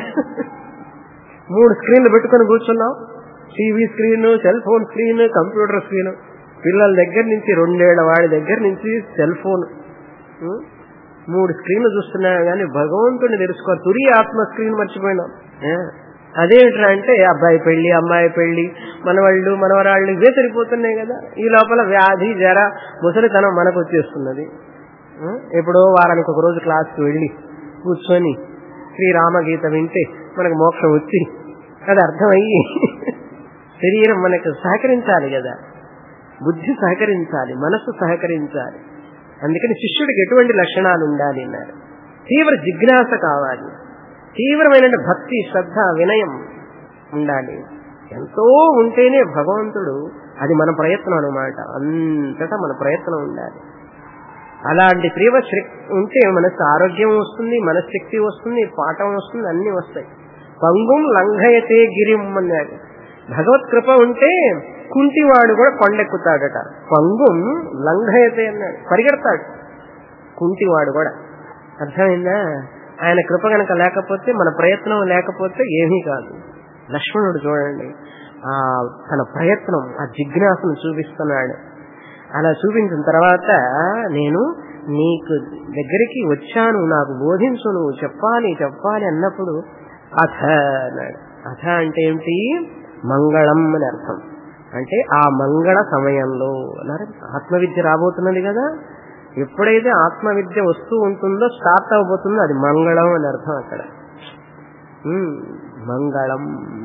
మూడు స్క్రీన్లు పెట్టుకొని కూర్చున్నాం TV screen cell phone screen computer screen పిల్లల దగ్గర నుంచి రెండేళ్ల వాడి దగ్గర నుంచి సెల్ ఫోన్ ఉం? మూడు స్క్రీన్లు చూస్తున్నా కానీ భగవంతుని తెలుసుకోవాలి తురి ఆత్మ స్క్రీన్ మర్చిపోయినాం ఏ? అదేమిట్రా అంటే అబ్బాయి పెళ్లి అమ్మాయి పెళ్లి మనవాళ్ళు మనవరాళ్ళు ఇవే సరిపోతున్నాయి కదా ఈ లోపల వ్యాధి జర ముసలితనం మనకు వచ్చేస్తున్నది ఆ? ఎప్పుడో వారానికి ఒక రోజు క్లాస్కి వెళ్ళి కూర్చొని శ్రీరామగీత వింటే మనకు మోక్షం వచ్చి అది అర్థమయ్యి శరీరం మనకు సహకరించాలి కదా బుద్ధి సహకరించాలి మనస్సు సహకరించాలి అందుకని శిష్యుడికి ఎటువంటి లక్షణాలు ఉండాలి అన్నారు తీవ్ర జిజ్ఞాస కావాలి తీవ్రమైన భక్తి శ్రద్ధ వినయం ఉండాలి ఎంతో ఉంటేనే భగవంతుడు అది మన ప్రయత్నం అనమాట అంతటా మన ప్రయత్నం ఉండాలి అలాంటి తీవ్ర శక్తి ఉంటే మనసు ఆరోగ్యం వస్తుంది మనశక్తి వస్తుంది పాఠం వస్తుంది అన్ని వస్తాయి పంగుం లంఘయతే గిరిం అన్నాడు భగవత్ కృప ఉంటే కుంటివాడు కూడా కొండెక్కుతాడట పంగుం లంఘయతే అన్నాడు పరిగెడతాడు కుంటివాడు కూడా అర్థమైందా ఆయన కృప కనుక లేకపోతే మన ప్రయత్నం లేకపోతే ఏమీ కాదు లక్ష్మణుడు చూడండి ఆ తన ప్రయత్నం ఆ జిజ్ఞాసను చూపిస్తున్నాడు అలా చూపించిన తర్వాత నేను నీకు దగ్గరికి వచ్చాను నాకు బోధించు నువ్వు చెప్పాలి చెప్పాలి అన్నప్పుడు అథ అన్నాడు అథ అంటే ఏమిటి మంగళం అని అర్థం అంటే ఆ మంగళ సమయంలో అన్నారు ఆత్మవిద్య రాబోతున్నది కదా ఎప్పుడైతే ఆత్మవిద్య వస్తూ ఉంటుందో స్టార్ట్ అవబోతుందో అది మంగళం అని అర్థం అక్కడ ఉమ్, మంగళం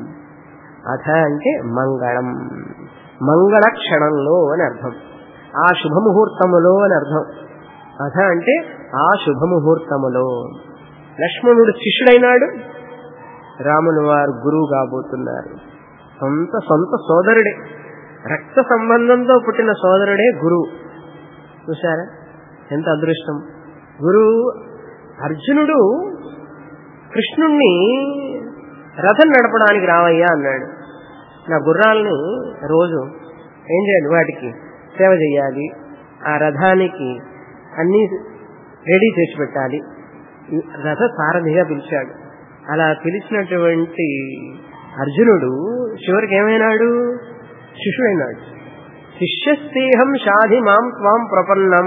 అథ అంటే మంగళం మంగళ క్షణంలో అని అర్థం ఆ శుభముహూర్తములో అని అర్థం అథ అంటే ఆ శుభముహూర్తములో లక్ష్మణుడు శిష్యుడైనాడు రాముని వారు గురువు కాబోతున్నారు సొంత సొంత సోదరుడే రక్త సంబంధంతో పుట్టిన సోదరుడే గురువు చూసారా ఎంత అదృష్టం గురువు అర్జునుడు కృష్ణుణ్ణి రథం నడపడానికి రావయ్యా అన్నాడు నా గుర్రాలని రోజు ఏం చేయాలి వాటికి సేవ చేయాలి ఆ రథానికి అన్ని రెడీ చేసి పెట్టాలి రథ సారథిగా పిలిచాడు అలా పిలిచినటువంటి అర్జునుడు చివరికి ఏమైనాడు శిష్యుడైనాడు శిష్యస్తేహం షాధి మాం త్వాం ప్రపన్నం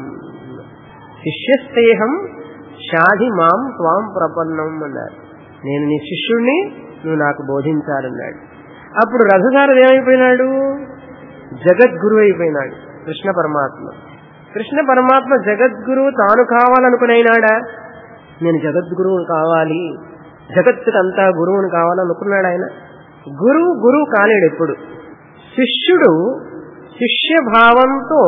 శిష్యస్తేహం షాధి మాం త్వాం ప్రపన్నం అన్నారు నేను నీ శిష్యుణ్ణి నువ్వు నాకు బోధించాలన్నాడు అప్పుడు రథసారథి ఏమైపోయినాడు జగద్గురు అయిపోయినాడు కృష్ణ పరమాత్మ కృష్ణ పరమాత్మ జగద్గురువు తాను కావాలనుకునైనాడా నేను జగద్గురువుని కావాలి జగత్తుకంతా గురువుని కావాలనుకున్నాడు ఆయన గురువు గురువు కాలేడు ఎప్పుడు శిష్యుడు శిష్యభావంతో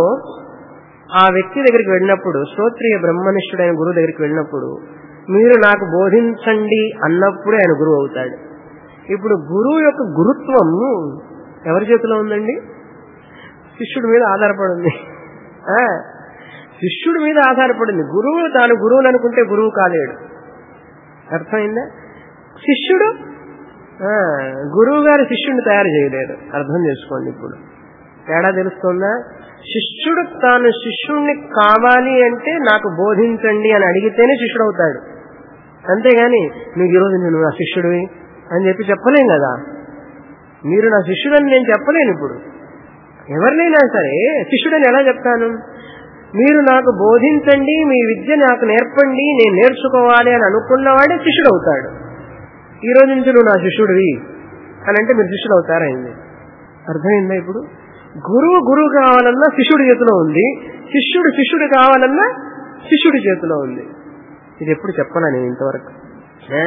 ఆ వ్యక్తి దగ్గరికి వెళ్ళినప్పుడు శ్రోత్రియ బ్రహ్మనిష్ఠుడైన గురువు దగ్గరికి వెళ్ళినప్పుడు మీరు నాకు బోధించండి అన్నప్పుడే ఆయన గురువు అవుతాడు ఇప్పుడు గురువు యొక్క గురుత్వం ఎవరి చేతిలో ఉందండి శిష్యుడి మీద ఆధారపడింది ఆ, శిష్యుడి మీద ఆధారపడింది గురువు తాను గురువుని అనుకుంటే గురువు కాలేడు అర్థమైందా శిష్యుడు ఆ, గురువు గారు శిష్యుడిని తయారు చేయలేడు అర్థం చేసుకోండి ఇప్పుడు తేడా తెలుస్తుందా శిష్యుడు తాను శిష్యుణ్ణి కావాలి అంటే నాకు బోధించండి అని అడిగితేనే శిష్యుడు అవుతాడు అంతేగాని నీకు ఈరోజు నేను నా శిష్యుడివి అని చెప్పి చెప్పలేం కదా మీరు నా శిష్యుడని నేను చెప్పలేను ఇప్పుడు ఎవరినైనా సరే శిష్యుడని ఎలా చెప్తాను మీరు నాకు బోధించండి మీ విద్య నాకు నేర్పండి నేను నేర్చుకోవాలి అని అనుకున్నవాడే శిష్యుడు అవుతాడు ఈ రోజు నుంచి నువ్వు నా శిష్యుడివి అని అంటే మీరు శిష్యుడు అవుతారైంది అర్థమైందా ఇప్పుడు గురువు గురువు కావాలన్నా శిష్యుడి చేతిలో ఉంది శిష్యుడు శిష్యుడు కావాలన్నా శిష్యుడి చేతిలో ఉంది ఇది ఎప్పుడు చెప్పనా నేను ఇంతవరకు ఆ,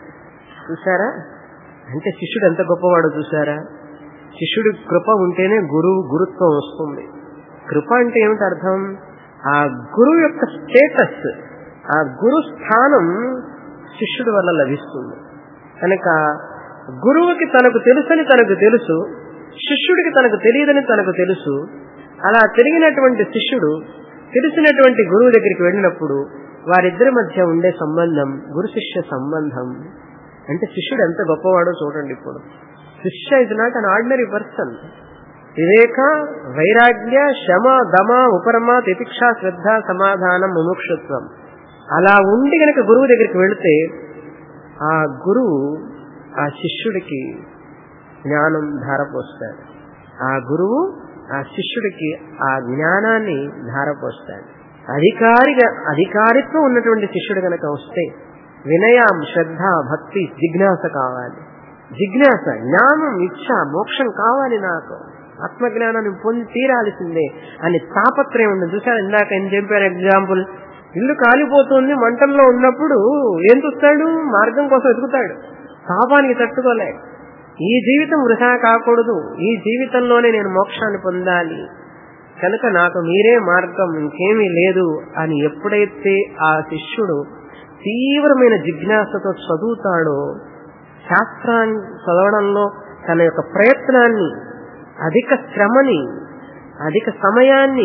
చూసారా అంటే శిష్యుడు ఎంత గొప్పవాడో చూసారా శిష్యుడి కృప ఉంటేనే గురువు గురుత్వం వస్తుంది కృప అంటే ఏమిటి అర్థం ఆ గురువు యొక్క స్టేటస్ ఆ గురు స్థానం శిష్యుడి వల్ల లభిస్తుంది కనుక గురువుకి తనకు తెలుసని తనకు తెలుసు శిష్యుడికి తనకు తెలియదని తనకు తెలుసు అలా తిరిగినటువంటి శిష్యుడు తెలిసినటువంటి గురువు దగ్గరికి వెళ్ళినప్పుడు వారిద్దరి మధ్య ఉండే సంబంధం గురు శిష్య సంబంధం అంటే శిష్యుడు ఎంత గొప్పవాడో చూడండి ఇప్పుడు శిష్య is not an ordinary person వివేక వైరాగ్య శమ దమ ఉపరమ తితిక్ష శ్రద్ధ సమాధానం ముముక్షత్వం అలా ఉండి గనక గురువు దగ్గరికి వెళితే ఆ గురువు ఆ శిష్యుడికి జ్ఞానం ధారపోస్తాడు ఆ గురువు ఆ శిష్యుడికి ఆ జ్ఞానాన్ని ధారపోస్తాడు అధికారిగా అధికారిత్వం ఉన్నటువంటి శిష్యుడు గనక వస్తే వినయం శ్రద్ధ భక్తి జిజ్ఞాస కావాలి జిజ్ఞాస జ్ఞానం ఇచ్చ మోక్షం కావాలి నాకు ఆత్మజ్ఞానాన్ని పొంది తీరాల్సిందే అని తాపత్రయం ఉంది చూసారు ఇందాక ఏం చెప్పారు ఎగ్జాంపుల్ ఇల్లు కాలిపోతుంది మంటల్లో ఉన్నప్పుడు ఏం చూస్తాడు మార్గం కోసం ఎదుగుతాడు తాపానికి తట్టుకోలేడు ఈ జీవితం వృధా కాకూడదు ఈ జీవితంలోనే నేను మోక్షాన్ని పొందాలి కనుక నాకు మీరే మార్గం ఇంకేమీ లేదు అని ఎప్పుడైతే ఆ శిష్యుడు తీవ్రమైన జిజ్ఞాసతో చదువుతాడో శాస్త్రాన్ని చదవడంలో తన యొక్క ప్రయత్నాన్ని అధిక శ్రమని అధిక సమయాన్ని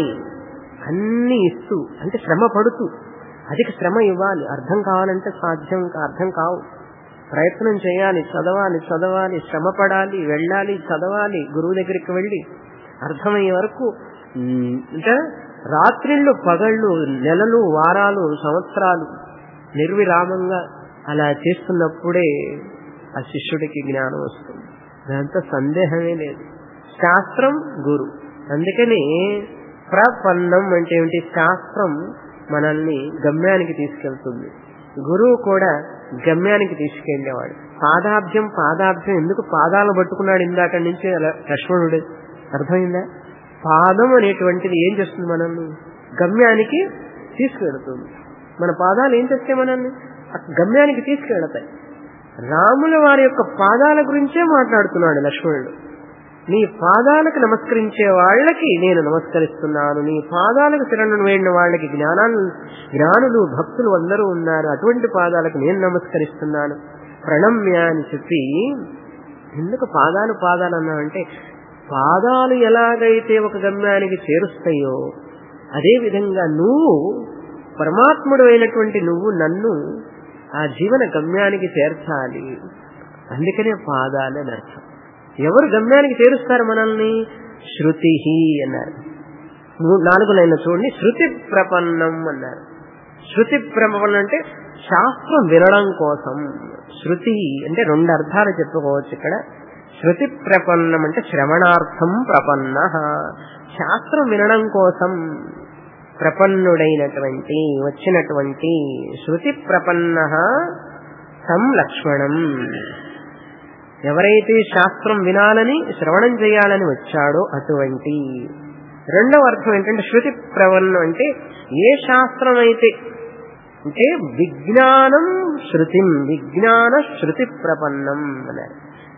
అన్ని ఇస్తూ అంటే శ్రమ పడుతూ అధిక శ్రమ ఇవ్వాలి అర్థం కావాలంటే సాధ్యం కా- అర్థం కావు ప్రయత్నం చేయాలి చదవాలి చదవాలి శ్రమ పడాలి వెళ్ళాలి చదవాలి గురువు దగ్గరికి వెళ్ళి అర్థమయ్యే వరకు ఉమ్, అంటే రాత్రిళ్ళు పగళ్ళు నెలలు వారాలు సంవత్సరాలు నిర్విరామంగా అలా చేస్తున్నప్పుడే ఆ శిష్యుడికి జ్ఞానం వస్తుంది దాంతో సందేహమే లేదు శాస్త్రం గురు అందుకని ప్రపన్నం అంటే ఏమిటి శాస్త్రం మనల్ని గమ్యానికి తీసుకెళ్తుంది గురువు కూడా గమ్యానికి తీసుకెళ్లేవాడు పాదాబ్జం పాదాబ్జం ఎందుకు పాదాలు పట్టుకున్నాడు ఇందాక నుంచి అలా లక్ష్మణుడు అర్థమైందా పాదం అనేటువంటిది ఏం చేస్తుంది మనల్ని గమ్యానికి తీసుకెళ్తుంది మన పాదాలు ఏం చేస్తాయి మనల్ని ఆ గమ్యానికి తీసుకెళ్తాయి రాముల వారి యొక్క పాదాల గురించే మాట్లాడుతున్నాడు లక్ష్మణుడు నీ పాదాలకు నమస్కరించే వాళ్ళకి నేను నమస్కరిస్తున్నాను నీ పాదాలకు శరణు వేడిన వాళ్ళకి జ్ఞానాలు జ్ఞానులు భక్తులు అందరూ ఉన్నారు అటువంటి పాదాలకు నేను నమస్కరిస్తున్నాను ప్రణమ్య అని చెప్పి ఎందుకు పాదాలు పాదాలు అన్నామంటే పాదాలు ఎలాగైతే ఒక గమ్యానికి చేరుస్తాయో అదే విధంగా నువ్వు పరమాత్ముడు అయినటువంటి నువ్వు నన్ను ఆ జీవన గమ్యానికి చేర్చాలి అందుకనే పాదాలు అని అర్థం ఎవరు గమ్యానికి చేరుస్తారు మనల్ని శృతి అన్నారు మూ- నాలుగు లైన్లు చూడండి శృతి ప్రపన్నం అన్నారు శృతి ప్రపన్నం అంటే శాస్త్రం వినడం కోసం శృతి అంటే రెండు అర్థాలు చెప్పుకోవచ్చు ఇక్కడ శృతి ప్రపన్నం అంటే శ్రవణార్థం ప్రపన్న శాస్త్రం వినడం కోసం ప్రపన్నుడైనటువంటి వచ్చినటువంటి శృతి ప్రపన్న తం లక్ష్మణం ఎవరైతే శాస్త్రం వినాలని శ్రవణం చేయాలని వచ్చాడో అటువంటి రెండవ అర్థం ఏంటంటే శృతి ప్రవన్నం అంటే ఏ శాస్త్రం అయితే అంటే విజ్ఞానం శృతిం విజ్ఞాన శృతి ప్రపన్నం అన్నారు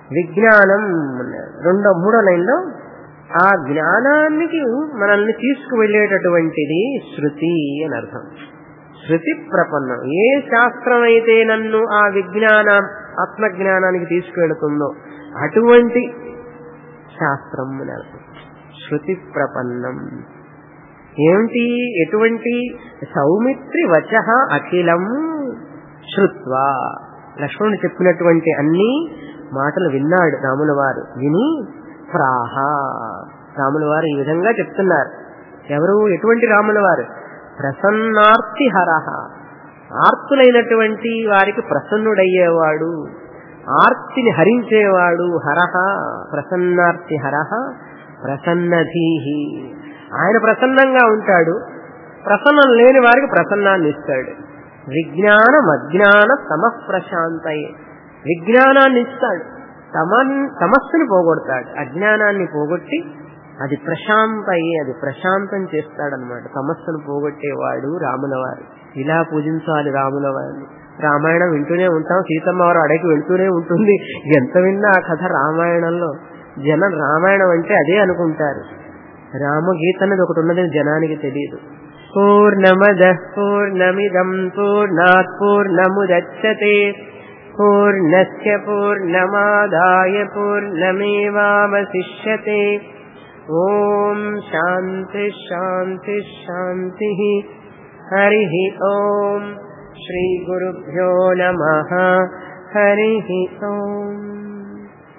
విజ్ఞానం అన్నారు. రెండో మూడో లైన్లో ఆ జ్ఞానానికి మనల్ని తీసుకువెళ్ళేటటువంటిది శృతి అని అర్థం శృతి ప్రపన్నం ఏ శాస్త్రం అయితే నన్ను ఆ విజ్ఞాన ఆత్మజ్ఞానానికి తీసుకువెళుతుందో అటువంటి శాస్త్రం అని అర్థం శృతి ప్రపన్నం ఏమిటి ఎటువంటి సౌమిత్రి వచ అఖిలం శ్రుత్వా లక్ష్మణుడు చెప్పినటువంటి అన్ని మాటలు విన్నాడు రాముల వారు విని ప్రాహ రాముల వారు ఈ విధంగా చెప్తున్నారు ఎవరు ఎటువంటి రాముల వారు ప్రసన్నార్తి హరహ ఆర్తులైనటువంటి వారికి ప్రసన్నుడయ్యేవాడు ఆర్తిని హరించేవాడు హరహ ప్రసన్నార్తి హరహ ప్రసన్నధీహి ఆయన ప్రసన్నంగా ఉంటాడు ప్రసన్నం లేని వారికి ప్రసన్నాన్ని ఇస్తాడు విజ్ఞానం అజ్ఞాన తమ ప్రశాంతయే విజ్ఞానాన్ని ఇస్తాడు తమన్ తమస్సుని పోగొడతాడు అజ్ఞానాన్ని పోగొట్టి అది ప్రశాంతయ్యి అది ప్రశాంతం చేస్తాడనమాట తమస్సును పోగొట్టేవాడు రాముల వారు ఇలా పూజించాలి రాముల వారిని రామాయణం వింటూనే ఉంటాం సీతమ్మ వారు అడగి వెళ్తూనే ఉంటుంది ఎంత విన్నా ఆ కథ రామాయణంలో జనం రామాయణం అంటే అదే అనుకుంటారు రామగీత అనేది ఒకటి ఉన్నది జనానికి తెలియదు పూర్ణమద పూర్ణమిదం పూర్ణాత్ పూర్ణముదచ్చతే పూర్ణస్య పూర్ణమాదాయ పూర్ణమేవావశిష్యతే ఓం శాంతి శాంతి శాంతి హరి ఓం శ్రీ గురుభ్యో నమ హరి ఓం